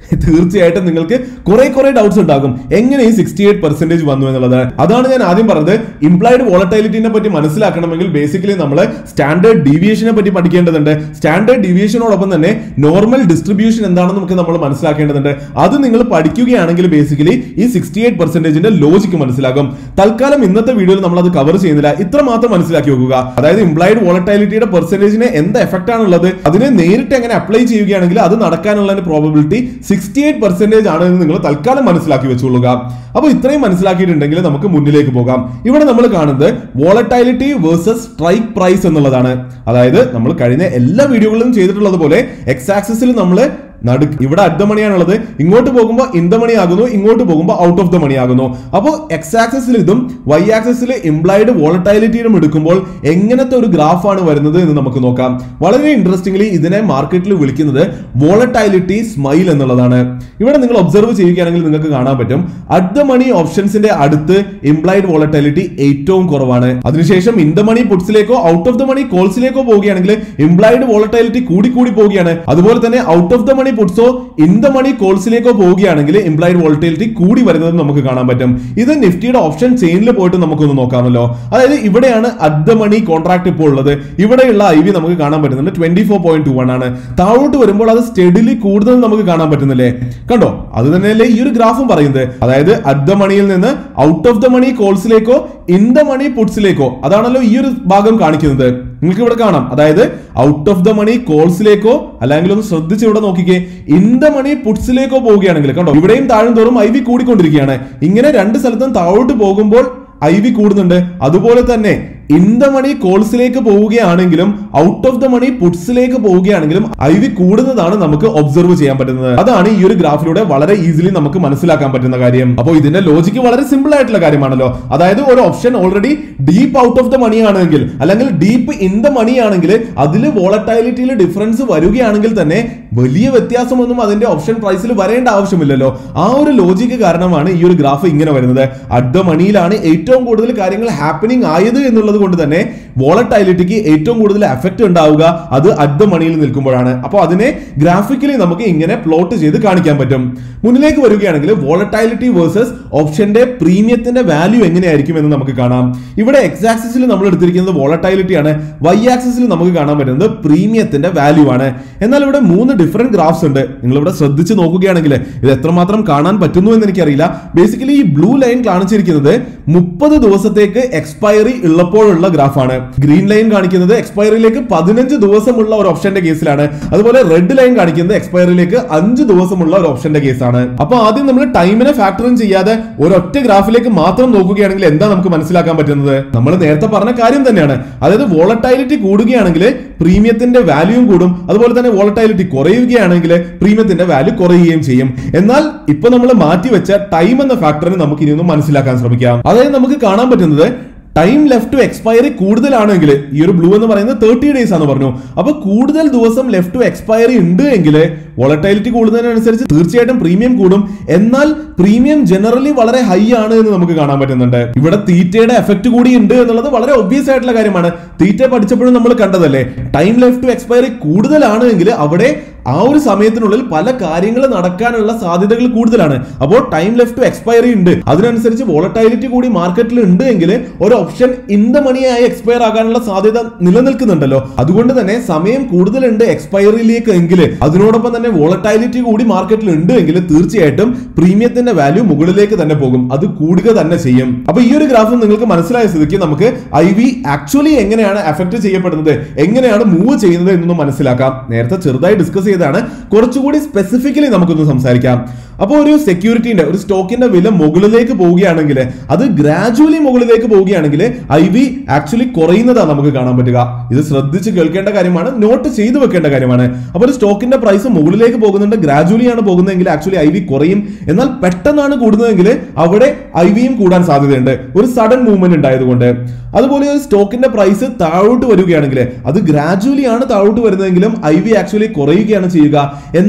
തീർച്ചയായിട്ടും നിങ്ങൾക്ക് കുറെ കുറെ ഡൗട്ട്സ് ഉണ്ടാകും എങ്ങനെ ഈ സിക്സ്റ്റി എയ്റ്റ് പെർസെന്റേജ് വന്നു എന്നുള്ളത് അതാണ് ഞാൻ ആദ്യം പറഞ്ഞത് ഇംപ്ലൈഡ് വോളറ്റൈലിറ്റിനെ പറ്റി മനസ്സിലാക്കണമെങ്കിൽ ബേസിക്കലി നമ്മൾ സ്റ്റാൻഡേർഡ് ഡീവിയേഷനെ പറ്റി പഠിക്കേണ്ടതുണ്ട് സ്റ്റാൻഡേർഡ് ഡീവിയേഷനോടൊപ്പം തന്നെ നോർമൽ ഡിസ്ട്രിബ്യൂഷൻ എന്താണെന്ന് നമുക്ക് നമ്മൾ മനസ്സിലാക്കേണ്ടതുണ്ട് അത് നിങ്ങൾ പഠിക്കുകയാണെങ്കിൽ ബേസിക്കലി ഈ സിക്സ്റ്റി എയ്റ്റ് പെർസെന്റേജിന്റെ ലോജിക്ക് മനസ്സിലാകും തൽക്കാലം ഇന്നത്തെ വീഡിയോയിൽ നമ്മൾ അത് കവർ ചെയ്യുന്നില്ല ഇത്ര മാത്രം മനസ്സിലാക്കി വെക്കുക അതായത് ഇംപ്ലൈഡ് വോളറ്റൈലിറ്റിയുടെ പെർസെന്റേജിന് എന്ത് എഫക്ട് ആണുള്ളത് അതിനെ നേരിട്ട് എങ്ങനെ അപ്ലൈ ചെയ്യുകയാണെങ്കിൽ അത് നടക്കാനുള്ള പ്രോബിലിറ്റി സിക്സ്റ്റി എയ്റ്റ് പെർസെന്റേജ് ആണ് എന്ന് നിങ്ങൾ തൽക്കാലം മനസ്സിലാക്കി വെച്ചുകൊള്ളുക അപ്പോൾ ഇത്രയും മനസ്സിലാക്കിയിട്ടുണ്ടെങ്കിൽ നമുക്ക് മുന്നിലേക്ക് പോകാം ഇവിടെ നമ്മൾ കാണുന്നത് വോളറ്റൈലിറ്റി വേഴ്സസ് സ്ട്രൈക്ക് പ്രൈസ് എന്നുള്ളതാണ് അതായത് നമ്മൾ കഴിഞ്ഞ എല്ലാ വീഡിയോകളിലും ചെയ്തിട്ടുള്ളത് പോലെ എക്സ് ആക്സിസിൽ നമ്മൾ നടു ഇവിടെ അറ്റ് ദ മണിയാണുള്ളത് ഇങ്ങോട്ട് പോകുമ്പോൾ ഇൻ ദ മണി ആകുന്നു ഇങ്ങോട്ട് പോകുമ്പോൾ ഔട്ട് ഓഫ് ദ മണി ആകുന്നു അപ്പോൾ എക്സ് ആക്സിസിൽ ഇതും വൈ ആക്സിസിൽ ഇംപ്ലൈഡ് വോളറ്റൈലിറ്റിയും എടുക്കുമ്പോൾ എങ്ങനത്തെ ഒരു ഗ്രാഫാണ് വരുന്നത് എന്ന് നമുക്ക് നോക്കാം വളരെ ഇൻട്രസ്റ്റിംഗ്ലി ഇതിനെ മാർക്കറ്റിൽ വിളിക്കുന്നത് വോളറ്റൈലിറ്റി സ്മൈൽ എന്നുള്ളതാണ് ഇവിടെ നിങ്ങൾ ഒബ്സർവ് ചെയ്യുകയാണെങ്കിൽ നിങ്ങൾക്ക് കാണാൻ പറ്റും അറ്റ് ദ മണി ഓപ്ഷൻസിന്റെ അടുത്ത് ഇംപ്ലൈഡ് വോളറ്റൈലിറ്റി ഏറ്റവും കുറവാണ് അതിനുശേഷം ഇൻ ദ മണി പുട്സിലേക്കോ ഔട്ട് ഓഫ് ദ മണി കോൾസിലേക്കോ പോവുകയാണെങ്കിൽ ഇംപ്ലൈഡ് വോളറ്റൈലിറ്റി കൂടി കൂടി പോവുകയാണ് അതുപോലെ തന്നെ ഔട്ട് ഓഫ് ദ മണി പുട്സോ ഇൻ ദ മണി കോൾസിലേക്കോ പോവുകയാണെങ്കിൽ ഇംപ്ലൈഡ് വോളറ്റൈലിറ്റി കൂടി വരുന്നത് നമുക്ക് കാണാൻ പറ്റും ഇത് നിഫ്റ്റിയുടെ ഓപ്ഷൻ ചെയിനിൽ പോയിട്ട് നമുക്കൊന്ന് നോക്കാമല്ലോ അതായത് ഇവിടെയാണ് അറ്റ് ദ മണി കോൺട്രാക്ട് ഇപ്പോൾ ഉള്ളത് ഇവിടെയുള്ള ഐ വി നമുക്ക് കാണാൻ പറ്റുന്നുണ്ട് twenty four point two one ആണ് താഴോട്ട് വരുമ്പോൾ അത് സ്റ്റെഡിലി കൂടുതൽ നമുക്ക് കാണാൻ പറ്റുന്നില്ലേ കണ്ടോ അത് തന്നെയല്ലേ ഈ ഒരു ഗ്രാഫും പറയുന്നത് അതായത് അറ്റ് ദ മണിയിൽ നിന്ന് ഔട്ട് ഓഫ് ദ മണി കോൾസിലേക്കോ ഇൻ ദ മണി പുട്സിലേക്കോ അതാണല്ലോ ഈ ഒരു ഭാഗം കാണിക്കുന്നത് നിങ്ങൾക്ക് ഇവിടെ കാണാം അതായത് ഔട്ട് ഓഫ് ദ മണി കോൾസിലേക്കോ അല്ലെങ്കിൽ ഒന്ന് ശ്രദ്ധിച്ച് ഇവിടെ നോക്കിക്കേ ഇൻ ദ മണി പുട്സിലേക്കോ പോവുകയാണെങ്കിൽ കണ്ടോ ഇവിടെയും താഴും തോറും ഐ വി കൂടിക്കൊണ്ടിരിക്കുകയാണ് ഇങ്ങനെ രണ്ട് സ്ഥലത്തും താഴോട്ട് പോകുമ്പോൾ ഐ വി കൂടുന്നുണ്ട് അതുപോലെ തന്നെ ഇൻ ദ മണി കോൾസിലേക്ക് പോവുകയാണെങ്കിലും ഔട്ട് ഓഫ് ദ മണി പുട്സിലേക്ക് പോവുകയാണെങ്കിലും ഐ വി കൂടുന്നതാണ് നമുക്ക് ഒബ്സർവ് ചെയ്യാൻ പറ്റുന്നത് അതാണ് ഈ ഒരു ഗ്രാഫിലൂടെ വളരെ ഈസിലി നമുക്ക് മനസ്സിലാക്കാൻ പറ്റുന്ന കാര്യം അപ്പോൾ ഇതിന്റെ ലോജിക്ക് വളരെ സിമ്പിൾ ആയിട്ടുള്ള കാര്യമാണല്ലോ അതായത് ഒരു option already deep out of the money ആണെങ്കിൽ അല്ലെങ്കിൽ ഡീപ്പ് ഇൻ ദ മണി ആണെങ്കിൽ അതിൽ വോളറ്റൈലിറ്റിയിൽ ഡിഫറൻസ് വരികയാണെങ്കിൽ തന്നെ വലിയ വ്യത്യാസമൊന്നും അതിന്റെ ഓപ്ഷൻ പ്രൈസിൽ വരേണ്ട ആവശ്യമില്ലല്ലോ ആ ഒരു ലോജിക്ക് കാരണമാണ് ഈ ഒരു ഗ്രാഫ് ഇങ്ങനെ വരുന്നത് അറ്റ് ദ മണിയിലാണ് ഏറ്റവും കൂടുതൽ കാര്യങ്ങൾ ഹാപ്പനിങ് ആയത് എന്നുള്ളത് കൊണ്ട് തന്നെ വോളറ്റൈലിറ്റിക്ക് ഏറ്റവും കൂടുതൽ എഫക്ട് ഉണ്ടാവുക അത് അറ്റ് ദ മണിയിൽ നിൽക്കുമ്പോഴാണ് അപ്പോൾ അതിനെ ഗ്രാഫിക്കലി നമുക്ക് ഇങ്ങനെ പ്ലോട്ട് ചെയ്ത് കാണിക്കാൻ പറ്റും മുന്നിലേക്ക് വരികയാണെങ്കിൽ വോളറ്റൈലിറ്റി വേഴ്സസ് ഓപ്ഷന്റെ പ്രീമിയത്തിന്റെ വാല്യൂ എങ്ങനെയായിരിക്കും എന്ന് നമുക്ക് കാണാം ഇവിടെ എക്സ് ആക്സിസിൽ നമ്മൾ എടുത്തിരിക്കുന്നത് വോളറ്റൈലിറ്റി ആണ് വൈ ആക്സിസിൽ നമുക്ക് കാണാൻ പറ്റുന്നത് പ്രീമിയത്തിന്റെ വാല്യൂ ആണ് എന്നാൽ ഇവിടെ മൂന്ന് ഡിഫറെന്റ് ഗ്രാഫ്സ് ഉണ്ട് നിങ്ങൾ ഇവിടെ ശ്രദ്ധിച്ച് നോക്കുകയാണെങ്കിൽ ഇത് എത്രമാത്രം കാണാൻ പറ്റുന്നു എന്ന് എനിക്കറിയില്ല ബേസിക്കലി ഈ ബ്ലൂ ലൈൻ കാണിച്ചിരിക്കുന്നത് മുപ്പത് ദിവസത്തേക്ക് എക്സ്പയറി ഉള്ളപ്പോഴുള്ള ഗ്രാഫാണ് ഗ്രീൻ ലൈൻ കാണിക്കുന്നത് എക്സ്പയറിയിലേക്ക് പതിനഞ്ച് ദിവസമുള്ള ഒരു ഓപ്ഷന്റെ കേസിലാണ് അതുപോലെ റെഡ് ലൈൻ കാണിക്കുന്നത് എക്സ്പയറിയിലേക്ക് അഞ്ച് ദിവസമുള്ള ഒരു ഓപ്ഷന്റെ കേസാണ് അപ്പൊ ആദ്യം നമ്മൾ ടൈമിനെ ഫാക്ടറും ചെയ്യാതെ ഒരൊറ്റ ഗ്രാഫിലേക്ക് മാത്രം നോക്കുകയാണെങ്കിൽ എന്താ നമുക്ക് മനസ്സിലാക്കാൻ പറ്റുന്നത് നമ്മൾ നേരത്തെ പറഞ്ഞ കാര്യം തന്നെയാണ് അതായത് വോളറ്റൈലിറ്റി കൂടുകയാണെങ്കിൽ പ്രീമിയത്തിന്റെ വാല്യൂയും കൂടും അതുപോലെ തന്നെ വോളറ്റൈലിറ്റി കുറയുകയാണെങ്കിൽ പ്രീമിയത്തിന്റെ വാല്യൂ കുറയുകയും ചെയ്യും എന്നാൽ ഇപ്പൊ നമ്മൾ മാറ്റിവെച്ച ടൈം എന്ന ഫാക്ടറിനെ നമുക്ക് ഇനി ഒന്ന് മനസ്സിലാക്കാൻ ശ്രമിക്കാം അതായത് നമുക്ക് കാണാൻ പറ്റുന്നത് ടൈം ലെഫ്റ്റ് ടു എക്സ്പയറി കൂടുതലാണെങ്കിൽ ഈ ഒരു ബ്ലൂ എന്ന് പറയുന്നത് തേർട്ടി ഡേയ്സ് ആണെന്ന് പറഞ്ഞു അപ്പൊ കൂടുതൽ ദിവസം ലെഫ്റ്റ് ടു എക്സ്പയറി ഉണ്ട് എങ്കിൽ വോളറ്റൈലിറ്റി കൂടുന്നതിനനുസരിച്ച് തീർച്ചയായിട്ടും പ്രീമിയം കൂടും എന്നാൽ പ്രീമിയം ജനറലി വളരെ ഹൈ ആണ് എന്ന് നമുക്ക് കാണാൻ പറ്റുന്നുണ്ട് ഇവിടെ തീറ്റയുടെ എഫക്ട് കൂടി ഉണ്ട് എന്നുള്ളത് വളരെ ഒബ്വിയസ് ആയിട്ടുള്ള കാര്യമാണ് തീറ്റ പഠിച്ചപ്പോഴും നമ്മൾ കണ്ടതല്ലേ ടൈം ലൈഫ് ടു എക്സ്പയറി കൂടുതലാണ് എങ്കിൽ അവിടെ ആ ഒരു സമയത്തിനുള്ളിൽ പല കാര്യങ്ങൾ നടക്കാനുള്ള സാധ്യതകൾ കൂടുതലാണ് അപ്പോൾ ടൈം ലെഫ്റ്റ് ടു എക്സ്പയറി ഉണ്ട് അതിനനുസരിച്ച് വോളറ്റൈലിറ്റി കൂടി മാർക്കറ്റിൽ ഉണ്ട് എങ്കിൽ ഒരു ഓപ്ഷൻ ഇൻ ദ മണിയായി എക്സ്പയർ ആകാനുള്ള സാധ്യത നിലനിൽക്കുന്നുണ്ടല്ലോ അതുകൊണ്ട് തന്നെ സമയം കൂടുതലുണ്ട് എക്സ്പയറിയിലേക്ക് എങ്കിൽ അതിനോടൊപ്പം തന്നെ വോളറ്റൈലിറ്റി കൂടി മാർക്കറ്റിൽ ഉണ്ട് എങ്കിൽ തീർച്ചയായിട്ടും പ്രീമിയത്തിന്റെ വാല്യൂ മുകളിലേക്ക് തന്നെ പോകും അത് കൂടുക തന്നെ ചെയ്യും അപ്പൊ ഈ ഒരു ഗ്രാഫ് നിങ്ങൾക്ക് മനസ്സിലായ സ്ഥിതിക്ക് നമുക്ക് ഐ വി ആക്ച്വലി എങ്ങനെയാണ് എഫക്ട് ചെയ്യപ്പെടുന്നത് എങ്ങനെയാണ് മൂവ് ചെയ്യുന്നത് എന്നൊന്ന് മനസ്സിലാക്കാം നേരത്തെ ചെറുതായി ഡിസ്കസ് ചെയ്താണ് കുറച്ചുകൂടി സ്പെസിഫിക്കലി നമുക്കൊന്ന് സംസാരിക്കാം അപ്പോൾ ഒരു സെക്യൂരിറ്റിന്റെ ഒരു സ്റ്റോക്കിന്റെ വില മുകളിലേക്ക് പോവുകയാണെങ്കിൽ അത് ഗ്രാജുവലി മുകളിലേക്ക് പോവുകയാണെങ്കിൽ ഐ വി ആക്ച്വലി കുറയുന്നതാണ് നമുക്ക് കാണാൻ പറ്റുക ഇത് ശ്രദ്ധിച്ച് കേൾക്കേണ്ട കാര്യമാണ് നോട്ട് ചെയ്തു വെക്കേണ്ട കാര്യമാണ് അപ്പോൾ ഒരു സ്റ്റോക്കിന്റെ പ്രൈസ് മുകളിലേക്ക് പോകുന്നുണ്ട് ഗ്രാജുവലി ആണ് പോകുന്നതെങ്കിൽ ആക്ച്വലി ഐ വി കുറയും എന്നാൽ പെട്ടെന്നാണ് കൂടുന്നതെങ്കിൽ അവിടെ ഐ വിയും കൂടാൻ സാധ്യതയുണ്ട് ഒരു സഡൻ മൂവ്മെന്റ് ഉണ്ടായതുകൊണ്ട് അതുപോലെ ഒരു സ്റ്റോക്കിന്റെ പ്രൈസ് താഴോട്ട് വരികയാണെങ്കിൽ അത് ഗ്രാജുവലി ആണ് താഴോട്ട് വരുന്നതെങ്കിലും ഐ വി ആക്ച്വലി കുറയുകയാണ് ചെയ്യുക എന്നാൽ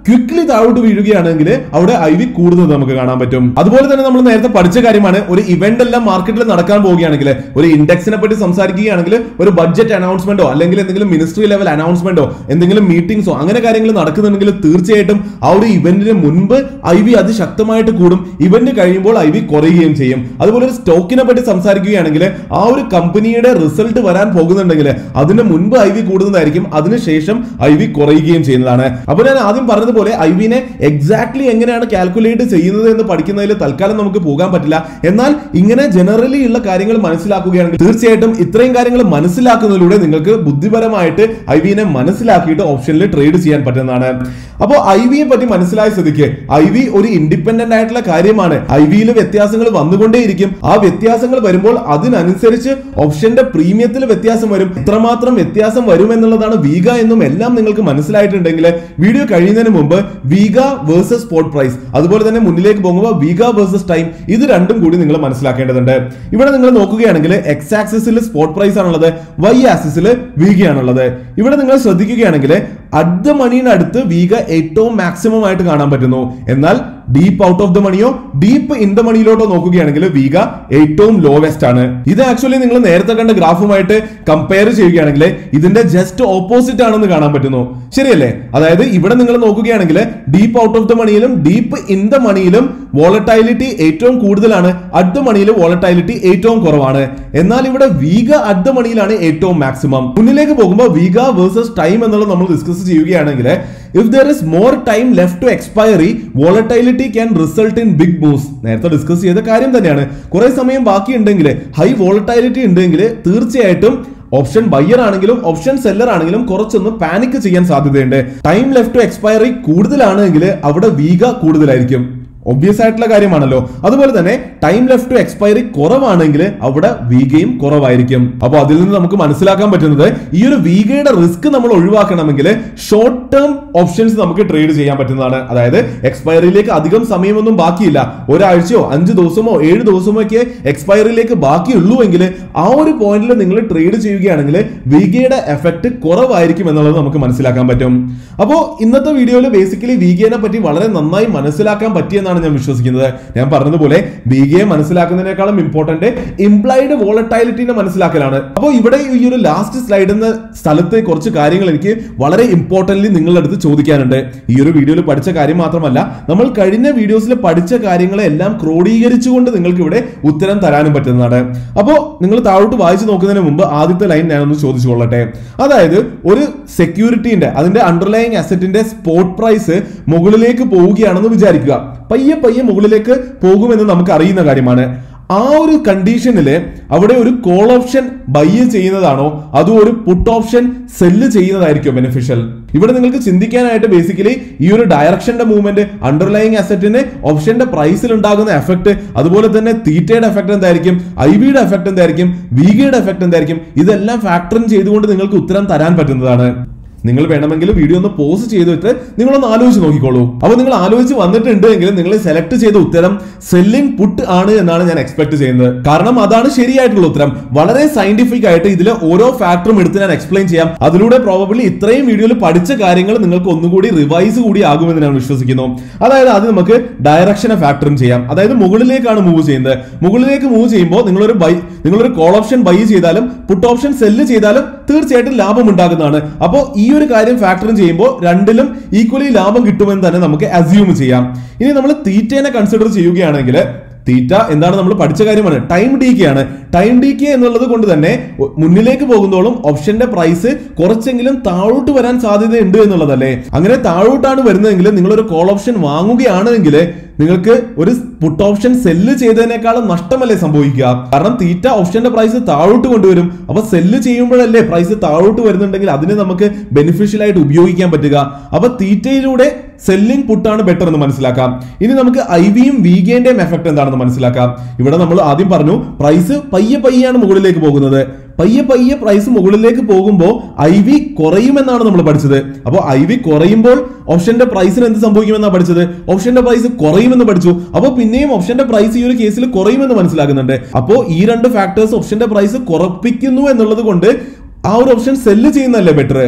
ക്വിക്ലി താഴോട്ട് വീഴുകയാണെങ്കിൽ അവിടെ ഐ വി കൂടുന്നത് നമുക്ക് കാണാൻ പറ്റും അതുപോലെ തന്നെ നമ്മൾ നേരത്തെ പഠിച്ച കാര്യമാണ് ഒരു ഇവന്റ് എല്ലാം മാർക്കറ്റിൽ നടക്കാൻ പോവുകയാണെങ്കിൽ ഒരു ഇൻഡെക്സിനെ പറ്റി സംസാരിക്കുകയാണെങ്കിൽ ഒരു ബഡ്ജറ്റ് അനൗൺസ്മെന്റോ അല്ലെങ്കിൽ എന്തെങ്കിലും മിനിസ്ട്രി ലെവൽ അനൗൺസ്മെന്റോ എന്തെങ്കിലും മീറ്റിംഗ്സോ അങ്ങനെ കാര്യങ്ങൾ നടക്കുന്നുണ്ടെങ്കിൽ തീർച്ചയായിട്ടും ആ ഒരു ഇവന്റിന് മുൻപ് ഐ വി അതിശക്തമായിട്ട് കൂടും ഇവന്റ് കഴിയുമ്പോൾ ഐ വി കുറയുകയും ചെയ്യും അതുപോലെ ഒരു സ്റ്റോക്കിനെ പറ്റി സംസാരിക്കുകയാണെങ്കിൽ ആ ഒരു കമ്പനിയുടെ റിസൾട്ട് വരാൻ പോകുന്നുണ്ടെങ്കിൽ അതിന് മുൻപ് ഐ വി കൂടുന്നതായിരിക്കും അതിനുശേഷം ഐ വി കുറയുകയും ചെയ്യുന്നതാണ് അപ്പോൾ ഞാൻ ആദ്യം പറഞ്ഞതുപോലെ ഐ വിനെ എക്സാക്ട്ലി എങ്ങനെയാണ് കാൽക്കുലേറ്റ് ചെയ്യുന്നത് എന്ന് പഠിക്കുന്നതിൽ തൽക്കാലം നമുക്ക് പോകാൻ പറ്റില്ല എന്നാൽ ഇങ്ങനെ ജനറലി ഉള്ള കാര്യങ്ങൾ മനസ്സിലാക്കുകയാണെങ്കിൽ തീർച്ചയായിട്ടും ഇത്രയും കാര്യങ്ങൾ മനസ്സിലാക്കുന്നതിലൂടെ നിങ്ങൾക്ക് ബുദ്ധിപരമായിട്ട് ഐ വിനെ മനസ്സിലാക്കിയിട്ട് ഓപ്ഷനിൽ ട്രേഡ് ചെയ്യാൻ പറ്റുന്നതാണ് അപ്പോൾ ഐ വിയെ പറ്റി മനസ്സിലായ സ്ഥിതിക്ക് ഐ വി ഒരു ഇൻഡിപെൻഡന്റ് ആയിട്ടുള്ള കാര്യമാണ് ഐ വിയിൽ വ്യത്യാസങ്ങൾ വന്നുകൊണ്ടേയിരിക്കും ആ വ്യത്യാസങ്ങൾ വരുമ്പോൾ അതിനനുസരിച്ച് ഓപ്ഷന്റെ പ്രീമിയത്തിൽ വ്യത്യാസം വരും എത്രമാത്രം വ്യത്യാസം വരും എന്നുള്ളതാണ് വീഗ എന്നും എല്ലാം നിങ്ങൾക്ക് മനസ്സിലായിട്ടുണ്ടെങ്കിൽ വീഡിയോ കഴിയുന്നതിന് മുമ്പ് വീഗ വേഴ്സസ് സ്പോട്ട് പ്രൈസ് അതുപോലെ തന്നെ മുന്നിലേക്ക് പോകുമ്പോൾ വീഗ വേഴ്സസ് ടൈം ഇത് രണ്ടും കൂടി നിങ്ങൾ മനസ്സിലാക്കേണ്ടതുണ്ട് ഇവിടെ നിങ്ങൾ നോക്കുകയാണെങ്കിൽ എക്സ് ആക്സിസിൽ സ്പോട്ട് പ്രൈസ് ആണുള്ളത് വൈ ആക്സിസിൽ വീഗയാണുള്ളത് ഇവിടെ നിങ്ങൾ ശ്രദ്ധിക്കുകയാണെങ്കിൽ അറ്റ് ദ മണിനടുത്ത് വീഗ ഏറ്റവും മാക്സിമം ആയിട്ട് കാണാൻ പറ്റുന്നു എന്നാൽ ഡീപ്പ് ഔട്ട് ഓഫ് ദ മണിയോ ഡീപ്പ് ഇൻ ദ മണിയിലോട്ടോ നോക്കുകയാണെങ്കിൽ വീഗ ഏറ്റവും ലോവസ്റ്റ് ആണ് ഇത് ആക്ച്വലി നിങ്ങൾ നേരത്തെ കണ്ട ഗ്രാഫുമായിട്ട് കമ്പയർ ചെയ്യുകയാണെങ്കിൽ ഇതിന്റെ ജസ്റ്റ് ഓപ്പോസിറ്റ് ആണെന്ന് കാണാൻ പറ്റുന്നു ശരിയല്ലേ അതായത് ഇവിടെ നിങ്ങൾ നോക്കുകയാണെങ്കിൽ ഡീപ്പ് ഔട്ട് ഓഫ് ദ മണിയിലും ഡീപ്പ് ഇൻ ദ മണിയിലും വോളറ്റൈലിറ്റി ഏറ്റവും കൂടുതലാണ് അറ്റ് ദ മണിയിൽ വോളറ്റൈലിറ്റി ഏറ്റവും കുറവാണ് എന്നാൽ ഇവിടെ വീഗ അറ്റ് ദ മണിയിലാണ് ഏറ്റവും മാക്സിമം മുന്നിലേക്ക് പോകുമ്പോൾ വീഗ വേഴ്സസ് ടൈം എന്നുള്ളത് നമ്മൾ ഡിസ്കസ് ചെയ്യുകയാണെങ്കിൽ if there is more time left to expiry volatility can result in big moves നേരത്തെ ഡിസ്കസ് ചെയ്ത കാര്യം തന്നെയാണ് കുറെ സമയം ബാക്കി ഉണ്ടെങ്കിൽ ഹൈ വോളറ്റൈലിറ്റി ഉണ്ടെങ്കിൽ തീർച്ചയായിട്ടും ഓപ്ഷൻ ബയ്യർ ആണെങ്കിലും ഓപ്ഷൻ സെല്ലർ ആണെങ്കിലും കുറച്ചൊന്ന് പാനിക് ചെയ്യാൻ സാധ്യതയുണ്ട് ടൈം ലെഫ്റ്റ് ടു എക്സ്പയറി കൂടുതലാണെങ്കിൽ അവിടെ വീഗ കൂടുതലായിരിക്കും ഒബ്വിയസ് ആയിട്ടുള്ള കാര്യമാണല്ലോ അതുപോലെ തന്നെ ടൈം ലെഫ്റ്റ് ടു എക്സ്പയറി കുറവാണെങ്കിൽ അവിടെ വീഗയും കുറവായിരിക്കും അപ്പോൾ അതിൽ നിന്ന് നമുക്ക് മനസ്സിലാക്കാൻ പറ്റുന്നത് ഈ ഒരു വീഗയുടെ റിസ്ക് നമ്മൾ ഒഴിവാക്കണമെങ്കിൽ ഷോർട്ട് ടേം ഓപ്ഷൻസ് നമുക്ക് ട്രേഡ് ചെയ്യാൻ പറ്റുന്നതാണ് അതായത് എക്സ്പയറിയിലേക്ക് അധികം സമയമൊന്നും ബാക്കിയില്ല ഒരാഴ്ചയോ അഞ്ച് ദിവസമോ ഏഴ് ദിവസമോ ഒക്കെ എക്സ്പയറിയിലേക്ക് ബാക്കിയുള്ളൂ എങ്കിൽ ആ ഒരു പോയിന്റിൽ നിങ്ങൾ ട്രേഡ് ചെയ്യുകയാണെങ്കിൽ വീഗയുടെ എഫക്ട് കുറവായിരിക്കും എന്നുള്ളത് നമുക്ക് മനസ്സിലാക്കാൻ പറ്റും അപ്പോൾ ഇന്നത്തെ വീഡിയോയിൽ ബേസിക്കലി വീഗയെ പറ്റി വളരെ നന്നായി മനസ്സിലാക്കാൻ പറ്റിയെന്നാണ് ഞാൻ വിശ്വസിക്കുന്നത് ഞാൻ പറഞ്ഞതുപോലെ ബിഗയെ മനസ്സിലാക്കുന്നതിനേക്കാളും ഇമ്പോർട്ടന്റ് ഇംപ്ലൈഡ് വോളറ്റൈലിറ്റിനെ മനസ്സിലാക്കലാണ് അപ്പോൾ ഇവിടെ ഈ ഒരു ലാസ്റ്റ് സ്ലൈഡ് എന്ന സ്ഥലത്ത് കുറച്ച് കാര്യങ്ങൾ എനിക്ക് വളരെ ഇമ്പോർട്ടന്റ്ലി നിങ്ങളുടെ അടുത്ത് ചോദിക്കാനുണ്ട് ഈ ഒരു വീഡിയോയിൽ പഠിച്ച കാര്യം മാത്രമല്ല നമ്മൾ കഴിഞ്ഞ വീഡിയോസിൽ പഠിച്ച കാര്യങ്ങളെ എല്ലാം ക്രോഡീകരിച്ചുകൊണ്ട് നിങ്ങൾക്ക് ഇവിടെ ഉത്തരം തരാനും പറ്റുന്നതാണ് അപ്പോൾ നിങ്ങൾ താഴോട്ട് വായിച്ചു നോക്കുന്നതിന് മുമ്പ് ആദ്യത്തെ ലൈൻ ഞാനൊന്ന് ചോദിച്ചു കൊള്ളട്ടെ അതായത് ഒരു സെക്യൂരിറ്റിന്റെ അതിന്റെ അണ്ടർലൈങ് അസറ്റിന്റെ സ്പോട്ട് പ്രൈസ് മുകളിലേക്ക് പോവുകയാണെന്ന് വിചാരിക്കുക പയ്യെ പയ്യെ മുകളിലേക്ക് പോകുമെന്ന് നമുക്ക് അറിയുന്ന കാര്യമാണ് ആ ഒരു കണ്ടീഷനിൽ അവിടെ ഒരു കോൾ ഓപ്ഷൻ ബൈ ചെയ്യുന്നതാണോ അതോ ഒരു പുട്ട് ഓപ്ഷൻ സെല്ല് ചെയ്യുന്നതായിരിക്കും ബെനിഫിഷ്യൽ ഇവിടെ നിങ്ങൾക്ക് ചിന്തിക്കാനായിട്ട് ബേസിക്കലി ഈ ഒരു ഡയറക്ഷന്റെ മൂവ്മെന്റ് അണ്ടർലൈങ് അസറ്റിന് ഓപ്ഷന്റെ പ്രൈസിൽ ഉണ്ടാകുന്ന എഫക്ട് അതുപോലെ തന്നെ തീറ്റയുടെ എഫക്ട് എന്തായിരിക്കും ഐ വിയുടെ എഫക്ട് എന്തായിരിക്കും വിഗയുടെ എഫക്ട് എന്തായിരിക്കും ഇതെല്ലാം ഫാക്ടറിൻ ചെയ്തുകൊണ്ട് നിങ്ങൾക്ക് ഉത്തരം തരാൻ പറ്റുന്നതാണ് നിങ്ങൾ വേണമെങ്കിൽ വീഡിയോ ഒന്ന് പോസ് ചെയ്തിട്ട് നിങ്ങളൊന്ന് ആലോചിച്ച് നോക്കിക്കോളൂ അപ്പൊ നിങ്ങൾ ആലോചിച്ച് വന്നിട്ടുണ്ട് എങ്കിൽ നിങ്ങൾ സെലക്ട് ചെയ്ത ഉത്തരം സെല്ലിംഗ് പുട്ട് ആണ് എന്നാണ് ഞാൻ എക്സ്പെക്ട് ചെയ്യുന്നത് കാരണം അതാണ് ശരിയായിട്ടുള്ള ഉത്തരം വളരെ സയന്റിഫിക് ആയിട്ട് ഇതിലെ ഓരോ ഫാക്ടറും എടുത്ത് ഞാൻ എക്സ്പ്ലെയിൻ ചെയ്യാം അതിലൂടെ പ്രോബബ്ലി ഇത്രയും വീഡിയോയിൽ പഠിച്ച കാര്യങ്ങൾ നിങ്ങൾക്ക് ഒന്നുകൂടി റിവൈസ് കൂടി ആകുമെന്ന് ഞാൻ വിശ്വസിക്കുന്നു അതായത് അത് നമുക്ക് ഡയറക്ഷനെ ഫാക്ടറും ചെയ്യാം അതായത് മുകളിലേക്കാണ് മൂവ് ചെയ്യുന്നത് മുകളിലേക്ക് മൂവ് ചെയ്യുമ്പോൾ നിങ്ങളൊരു ബൈ നിങ്ങളൊരു കോൾ ഓപ്ഷൻ ബൈ ചെയ്താലും പുട്ട് ഓപ്ഷൻ സെല്ല് ചെയ്താലും തീർച്ചയായിട്ടും ലാഭം ഉണ്ടാകുന്നതാണ് അപ്പോൾ ഈ ഒരു കാര്യം ഫാക്ടറും ചെയ്യുമ്പോൾ രണ്ടിലും ഈക്വലി ലാഭം കിട്ടുമെന്ന് തന്നെ നമുക്ക് അസ്യൂം ചെയ്യാം ഇനി നമ്മൾ തീറ്റേനെ കൺസിഡർ ചെയ്യുകയാണെങ്കിൽ തീറ്റ എന്താണ് നമ്മൾ പഠിച്ച കാര്യമാണ് ടൈം ഡി കെ ആണ് ടൈം ഡി കെ എന്നുള്ളത് കൊണ്ട് തന്നെ ഒ- മുന്നിലേക്ക് പോകുന്നതോളം ഓപ്ഷന്റെ പ്രൈസ് കുറച്ചെങ്കിലും താഴോട്ട് വരാൻ സാധ്യതയുണ്ട് എന്നുള്ളതല്ലേ അങ്ങനെ താഴോട്ടാണ് വരുന്നതെങ്കിൽ നിങ്ങൾ ഒരു കോൾ ഓപ്ഷൻ വാങ്ങുകയാണെങ്കിൽ നിങ്ങൾക്ക് ഒരു പുട്ട് ഓപ്ഷൻ സെല്ല് ചെയ്തതിനേക്കാളും നഷ്ടമല്ലേ സംഭവിക്കുക കാരണം തീറ്റ ഓപ്ഷന്റെ പ്രൈസ് താഴോട്ട് കൊണ്ടുവരും അപ്പൊ സെല്ല് ചെയ്യുമ്പോഴല്ലേ പ്രൈസ് താഴോട്ട് വരുന്നുണ്ടെങ്കിൽ അതിനെ നമുക്ക് ബെനിഫിഷ്യൽ ആയിട്ട് ഉപയോഗിക്കാൻ പറ്റുക അപ്പൊ തീറ്റയിലൂടെ സെല്ലിംഗ് പുട്ടാണ് ബെറ്റർ എന്ന് മനസ്സിലാക്കാം ഇനി നമുക്ക് ഐ വിയും വിഗേന്റെയും എഫക്ട് എന്താണെന്ന് മനസ്സിലാക്കാം ഇവിടെ നമ്മൾ ആദ്യം പറഞ്ഞു പ്രൈസ് പയ്യെ പയ്യാണ് മുകളിലേക്ക് പോകുന്നത് പയ്യെ പയ്യെ പ്രൈസ് മുകളിലേക്ക് പോകുമ്പോൾ ഐ വി കുറയുമെന്നാണ് നമ്മൾ പഠിച്ചത് അപ്പോൾ ഐ വി കുറയുമ്പോൾ ഓപ്ഷന്റെ പ്രൈസിന് എന്ത് സംഭവിക്കുമെന്നാണ് പഠിച്ചത് ഓപ്ഷന്റെ പ്രൈസ് കുറയുമെന്ന് പഠിച്ചു അപ്പോൾ പിന്നെയും ഓപ്ഷന്റെ പ്രൈസ് ഈ ഒരു കേസിൽ കുറയുമെന്ന് മനസ്സിലാക്കുന്നുണ്ട് അപ്പോൾ ഈ രണ്ട് ഫാക്ടേഴ്സ് ഓപ്ഷന്റെ പ്രൈസ് കുറപ്പിക്കുന്നു എന്നുള്ളത് കൊണ്ട് ആ ഒരു ഓപ്ഷൻ സെല്ല് ചെയ്യുന്നതല്ലേ ബെറ്റർ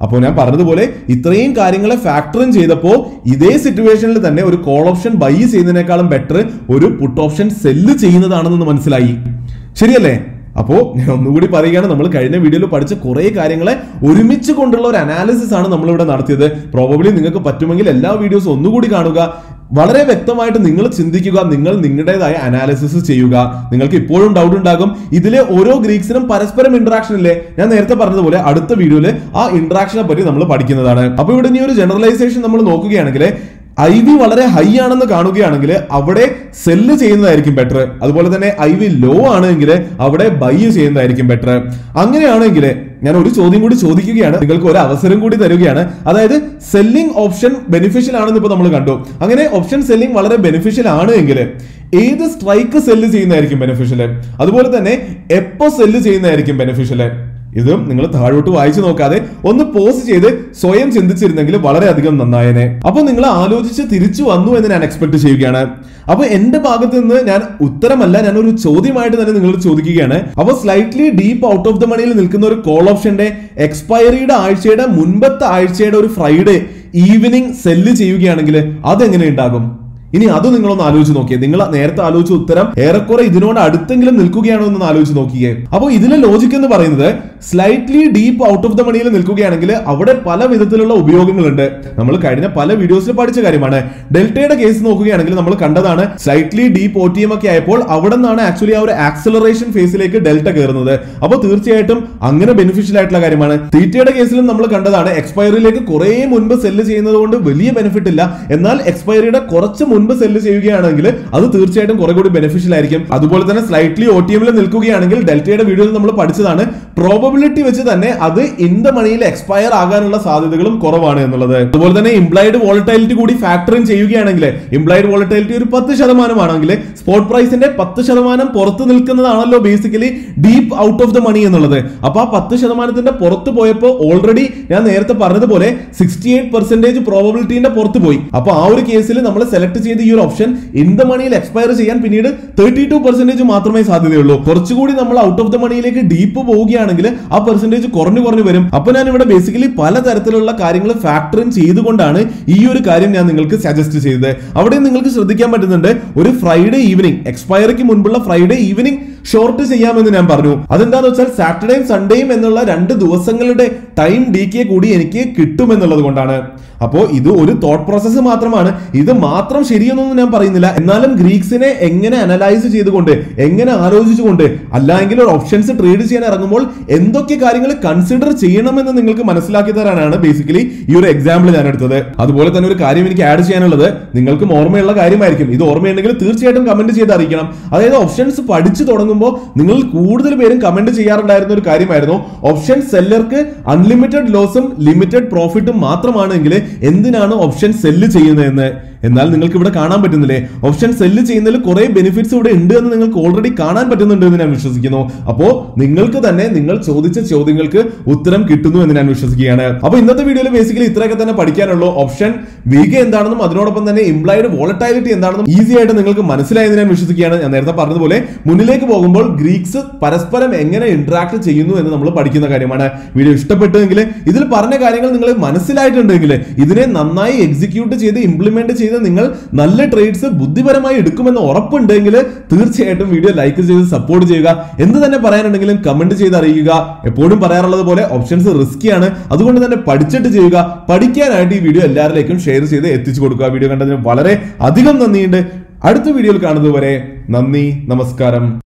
അപ്പോൾ ഞാൻ പറഞ്ഞതുപോലെ ഇത്രയും കാര്യങ്ങളെ ഫാക്ടറും ചെയ്തപ്പോൾ ഇതേ സിറ്റുവേഷനിൽ തന്നെ ഒരു കോൾ ഓപ്ഷൻ ബൈ ചെയ്യുന്നതിനേക്കാളും ബെറ്റർ ഒരു പുട്ട് ഓപ്ഷൻ സെല്ല് ചെയ്യുന്നതാണെന്ന് മനസ്സിലായി ശരിയല്ലേ അപ്പോ ഞാൻ ഒന്നുകൂടി പറയുകയാണ് നമ്മൾ കഴിഞ്ഞ വീഡിയോയിൽ പഠിച്ച കുറെ കാര്യങ്ങളെ ഒരുമിച്ച് കൊണ്ടുള്ള ഒരു അനാലിസിസ് ആണ് നമ്മളിവിടെ നടത്തിയത് പ്രോബബ്ലി നിങ്ങൾക്ക് പറ്റുമെങ്കിൽ എല്ലാ വീഡിയോസും ഒന്നുകൂടി കാണുക വളരെ വ്യക്തമായിട്ട് നിങ്ങൾ ചിന്തിക്കുക നിങ്ങൾ നിങ്ങളുടേതായ അനാലിസിസ് ചെയ്യുക നിങ്ങൾക്ക് ഇപ്പോഴും ഡൗട്ട് ഉണ്ടാകും ഇതിലെ ഓരോ ഗ്രീക്സിനും പരസ്പരം ഇന്ററാക്ഷൻ ഇല്ലേ ഞാൻ നേരത്തെ പറഞ്ഞതുപോലെ അടുത്ത വീഡിയോയിൽ ആ ഇന്ററാക്ഷനെ പറ്റി നമ്മൾ പഠിക്കുന്നതാണ് അപ്പൊ ഇവിടെ ഇനി ഒരു ജനറലൈസേഷൻ നമ്മൾ നോക്കുകയാണെങ്കിൽ ഐ വി വളരെ ഹൈ ആണെന്ന് കാണുകയാണെങ്കിൽ അവിടെ സെല്ല് ചെയ്യുന്നതായിരിക്കും ബെറ്റർ അതുപോലെ തന്നെ ഐ വി ലോ ആണെങ്കിൽ അവിടെ ബൈ ചെയ്യുന്നതായിരിക്കും ബെറ്റർ അങ്ങനെയാണെങ്കിൽ ഞാൻ ഒരു ചോദ്യം കൂടി ചോദിക്കുകയാണ് നിങ്ങൾക്ക് ഒരു അവസരം കൂടി തരികയാണ് അതായത് സെല്ലിംഗ് ഓപ്ഷൻ ബെനിഫിഷ്യൽ ആണെന്ന് ഇപ്പൊ നമ്മൾ കണ്ടു അങ്ങനെ ഓപ്ഷൻ സെല്ലിംഗ് വളരെ ബെനിഫിഷ്യൽ ആണ് എങ്കിൽ ഏത് സ്ട്രൈക്ക് സെല്ല് ചെയ്യുന്നതായിരിക്കും ബെനിഫിഷ്യൽ അതുപോലെ തന്നെ എപ്പോ സെല്ല് ചെയ്യുന്നതായിരിക്കും ബെനിഫിഷ്യൽ ഇതും നിങ്ങൾ താഴോട്ട് വായിച്ചു നോക്കാതെ ഒന്ന് പോസ്റ്റ് ചെയ്ത് സ്വയം ചിന്തിച്ചിരുന്നെങ്കിൽ വളരെയധികം നന്നായേനെ അപ്പൊ നിങ്ങൾ ആലോചിച്ച് തിരിച്ചു വന്നു എന്ന് ഞാൻ എക്സ്പെക്ട് ചെയ്യുകയാണ് അപ്പൊ എന്റെ ഭാഗത്ത് നിന്ന് ഞാൻ ഉത്തരമല്ല ഞാൻ ഒരു ചോദ്യമായിട്ട് തന്നെ നിങ്ങൾ ചോദിക്കുകയാണ് അപ്പൊ slightly deep out of the മണിയിൽ നിൽക്കുന്ന ഒരു കോൾ ഓപ്ഷന്റെ എക്സ്പയറിയുടെ ആഴ്ചയുടെ മുൻപത്തെ ആഴ്ചയുടെ ഒരു ഫ്രൈഡേ ഈവനിങ് സെല്ല് ചെയ്യുകയാണെങ്കിൽ അതെങ്ങനെ ഉണ്ടാകും ഇനി അത് നിങ്ങളൊന്ന് ആലോചിച്ച് നോക്കിയേ നിങ്ങൾ നേരത്തെ ആലോചിച്ച ഉത്തരം ഏറെക്കുറെ ഇതിനോട് അടുത്തെങ്കിലും നിൽക്കുകയാണോ എന്ന് ആലോചിച്ച് നോക്കിയേ അപ്പോൾ ഇതിലെ ലോജിക് എന്ന് പറയുന്നത് slightly deep out of the മണിയിൽ നിൽക്കുകയാണെങ്കിൽ അവിടെ പല വിധത്തിലുള്ള ഉപയോഗങ്ങളുണ്ട് നമ്മൾ കഴിഞ്ഞ പല വീഡിയോസിൽ പഠിച്ച കാര്യമാണ് ഡെൽറ്റയുടെ കേസ് നോക്കുകയാണെങ്കിൽ നമ്മൾ കണ്ടതാണ് slightly deep O T M ഒക്കെ ആയപ്പോൾ അവിടെ നിന്നാണ് ആക്ച്വലി ആ ഒരു ആക്സലറേഷൻ ഫേസിലേക്ക് ഡെൽറ്റ കയറുന്നത് അപ്പോൾ തീർച്ചയായിട്ടും അങ്ങനെ ബെനിഫിഷ്യൽ ആയിട്ടുള്ള കാര്യമാണ് തീറ്റയുടെ കേസിലും നമ്മൾ കണ്ടതാണ് എക്സ്പയറിയിലേക്ക് കുറെ മുൻപ് സെല്ല് ചെയ്യുന്നത് കൊണ്ട് വലിയ ബെനിഫിറ്റ് ഇല്ല എന്നാൽ എക്സ്പയറിയുടെ കുറച്ച് മുൻപ് സെല്ല് ചെയ്യുകയാണെങ്കിൽ അത് തീർച്ചയായിട്ടും കുറെ കൂടി ബെനിഫിഷ്യൽ ആയിരിക്കും അതുപോലെ തന്നെ സ്ലൈറ്റ്ലി ഒ ടി എമ്മിൽ നിൽക്കുകയാണെങ്കിൽ ഡെൽറ്റയുടെ വീഡിയോയിൽ നമ്മൾ പഠിച്ചതാണ് പ്രോബബിലിറ്റി വെച്ച് തന്നെ അത് ഇൻ ദ മണിയിൽ എക്സ്പയർ ആകാനുള്ള സാധ്യതകളും കുറവാണ് എന്നുള്ളത് അതുപോലെ തന്നെ ഇംപ്ലൈഡ് വോളറ്റൈലിറ്റി കൂടി ഫാക്ടറിങ് ചെയ്യുകയാണെങ്കിൽ ഇംപ്ലൈഡ് വോളറ്റൈലിറ്റി ഒരു പത്ത് ശതമാനമാണെങ്കിൽ സ്പോട്ട് പ്രൈസിന്റെ പത്ത് ശതമാനം പുറത്ത് നിൽക്കുന്നതാണല്ലോ basically deep out of the money എന്നുള്ളത് അപ്പൊ ആ പത്ത് ശതമാനത്തിന്റെ പുറത്ത് പോയപ്പോൾ ഓൾറെഡി ഞാൻ നേരത്തെ പറഞ്ഞതുപോലെ സിക്സ്റ്റി എയ്റ്റ് പെർസെന്റേജ് പ്രോബബിലിറ്റിന്റെ പുറത്ത് പോയി അപ്പൊ ആ ഒരു കേസിൽ നമ്മൾ സെലക്ട് ചെയ്ത ഈ ഒരു ഓപ്ഷൻ ഇൻ ദ മണിയിൽ എക്സ്പയർ ചെയ്യാൻ പിന്നീട് തേർട്ടി ടു പെർസെന്റേജ് മാത്രമേ സാധ്യതയുള്ളൂ കുറച്ചുകൂടി നമ്മൾ ഔട്ട് ഓഫ് ദ മണിയിലേക്ക് ഡീപ്പ് പോവുകയാണെങ്കിൽ ആ പെർസെന്റേജ് കുറഞ്ഞു കുറഞ്ഞു വരും അപ്പൊ ഞാൻ ഇവിടെ ബേസിക്കലി പലതരത്തിലുള്ള കാര്യങ്ങൾ ഫാക്ടറിങ് ചെയ്തുകൊണ്ടാണ് ഈ ഒരു കാര്യം ഞാൻ നിങ്ങൾക്ക് സജസ്റ്റ് ചെയ്തത് അവിടെ നിങ്ങൾക്ക് ശ്രദ്ധിക്കാൻ പറ്റുന്നുണ്ട് ഒരു ഫ്രൈഡേ ഈവനിങ് എക്സ്പയറിക്ക് മുൻപുള്ള ഫ്രൈഡേ ഈവനിങ് ഷോർട്ട് ചെയ്യാമെന്ന് ഞാൻ പറഞ്ഞു അതെന്താന്ന് വെച്ചാൽ സാറ്റർഡേയും സൺഡേയും എന്നുള്ള രണ്ട് ദിവസങ്ങളുടെ ടൈം ഡി കെ കൂടി എനിക്ക് കിട്ടുമെന്നുള്ളത് കൊണ്ടാണ് അപ്പോൾ ഇത് ഒരു തോട്ട് പ്രോസസ്സ് മാത്രമാണ് ഇത് മാത്രം ശരിയെന്നൊന്നും ഞാൻ പറയുന്നില്ല എന്നാലും ഗ്രീക്സിനെ എങ്ങനെ അനലൈസ് ചെയ്തുകൊണ്ട് എങ്ങനെ ആലോചിച്ചുകൊണ്ട് അല്ലെങ്കിൽ ഒരു ഓപ്ഷൻസ് ട്രേഡ് ചെയ്യാൻ ഇറങ്ങുമ്പോൾ എന്തൊക്കെ കാര്യങ്ങൾ കൺസിഡർ ചെയ്യണമെന്ന് നിങ്ങൾക്ക് മനസ്സിലാക്കി തരാനാണ് ബേസിക്കലി ഈ ഒരു എക്സാമ്പിൾ ഞാൻ എടുത്തത് അതുപോലെ തന്നെ ഒരു കാര്യം എനിക്ക് ആഡ് ചെയ്യാനുള്ളത് നിങ്ങൾക്കും ഓർമ്മയുള്ള കാര്യമായിരിക്കും ഇത് ഓർമ്മയുണ്ടെങ്കിൽ തീർച്ചയായിട്ടും കമന്റ് ചെയ്ത് അറിയിക്കണം അതായത് ഓപ്ഷൻസ് പഠിച്ചു തുടങ്ങുമ്പോൾ നിങ്ങൾ കൂടുതൽ പേരും കമന്റ് ചെയ്യാറുണ്ടായിരുന്ന ഒരു കാര്യമായിരുന്നു ഓപ്ഷൻ സെല്ലർക്ക് അൺലിമിറ്റഡ് ലോസും ലിമിറ്റഡ് പ്രോഫിറ്റും മാത്രമാണെങ്കിൽ എന്തിനാണ് ഓപ്ഷൻ സെല്ല് ചെയ്യുന്നതെന്ന് എന്നാൽ നിങ്ങൾക്ക് ഇവിടെ കാണാൻ പറ്റുന്നില്ലേ ഓപ്ഷൻ സെല്ല് ചെയ്യുന്നതിൽ കുറെ ബെനിഫിറ്റ്സ് ഇവിടെ ഉണ്ട് എന്ന് നിങ്ങൾക്ക് ഓൾറെഡി കാണാൻ പറ്റുന്നുണ്ട് എന്ന് ഞാൻ വിശ്വസിക്കുന്നു അപ്പോ നിങ്ങൾക്ക് തന്നെ നിങ്ങൾ ചോദിച്ച ചോദ്യങ്ങൾക്ക് ഉത്തരം കിട്ടുന്നു എന്ന് ഞാൻ വിശ്വസിക്കുകയാണ് അപ്പൊ ഇന്നത്തെ വീഡിയോയിൽ ബേസിക്കലി ഇത്രയൊക്കെ തന്നെ പഠിക്കാനുള്ളൂ ഓപ്ഷൻ വീഗ എന്താണെന്നും അതിനോടൊപ്പം തന്നെ ഇംപ്ലൈഡ് വോളറ്റൈലിറ്റി എന്താണെന്നും ഈസി ആയിട്ട് നിങ്ങൾക്ക് മനസ്സിലായെന്ന് ഞാൻ വിശ്വസിക്കുകയാണ് ഞാൻ നേരത്തെ പറഞ്ഞതുപോലെ മുന്നിലേക്ക് പോകുമ്പോൾ ഗ്രീക്സ് പരസ്പരം എങ്ങനെ ഇന്ററാക്ട് ചെയ്യുന്നു എന്ന് നമ്മൾ പഠിക്കുന്ന കാര്യമാണ് വീഡിയോ ഇഷ്ടപ്പെട്ടുവെങ്കിൽ ഇതിൽ പറഞ്ഞ കാര്യങ്ങൾ നിങ്ങൾ മനസ്സിലായിട്ടുണ്ടെങ്കിൽ ഇതിനെ നന്നായി എക്സിക്യൂട്ട് ചെയ്ത് ഇംപ്ലിമെന്റ് ചെയ്ത് നിങ്ങൾ നല്ല ട്രേഡ്സ് ബുദ്ധിപരമായി എടുക്കുമെന്ന് ഉറപ്പുണ്ടെങ്കിൽ തീർച്ചയായിട്ടും വീഡിയോ ലൈക്ക് ചെയ്ത് സപ്പോർട്ട് ചെയ്യുക എന്ത് തന്നെ പറയാനുണ്ടെങ്കിലും കമന്റ് ചെയ്ത് അറിയിക്കുക എപ്പോഴും പറയാറുള്ളത് പോലെ ഓപ്ഷൻസ് റിസ്കിയാണ് അതുകൊണ്ട് തന്നെ പഠിച്ചിട്ട് ചെയ്യുക പഠിക്കാനായിട്ട് ഈ വീഡിയോ എല്ലാവരിലേക്കും ഷെയർ ചെയ്ത് എത്തിച്ചു കൊടുക്കുക വീഡിയോ കണ്ടതിന് വളരെ അധികം നന്ദിയുണ്ട് അടുത്ത വീഡിയോയിൽ കാണുന്നത് വരെ നന്ദി നമസ്കാരം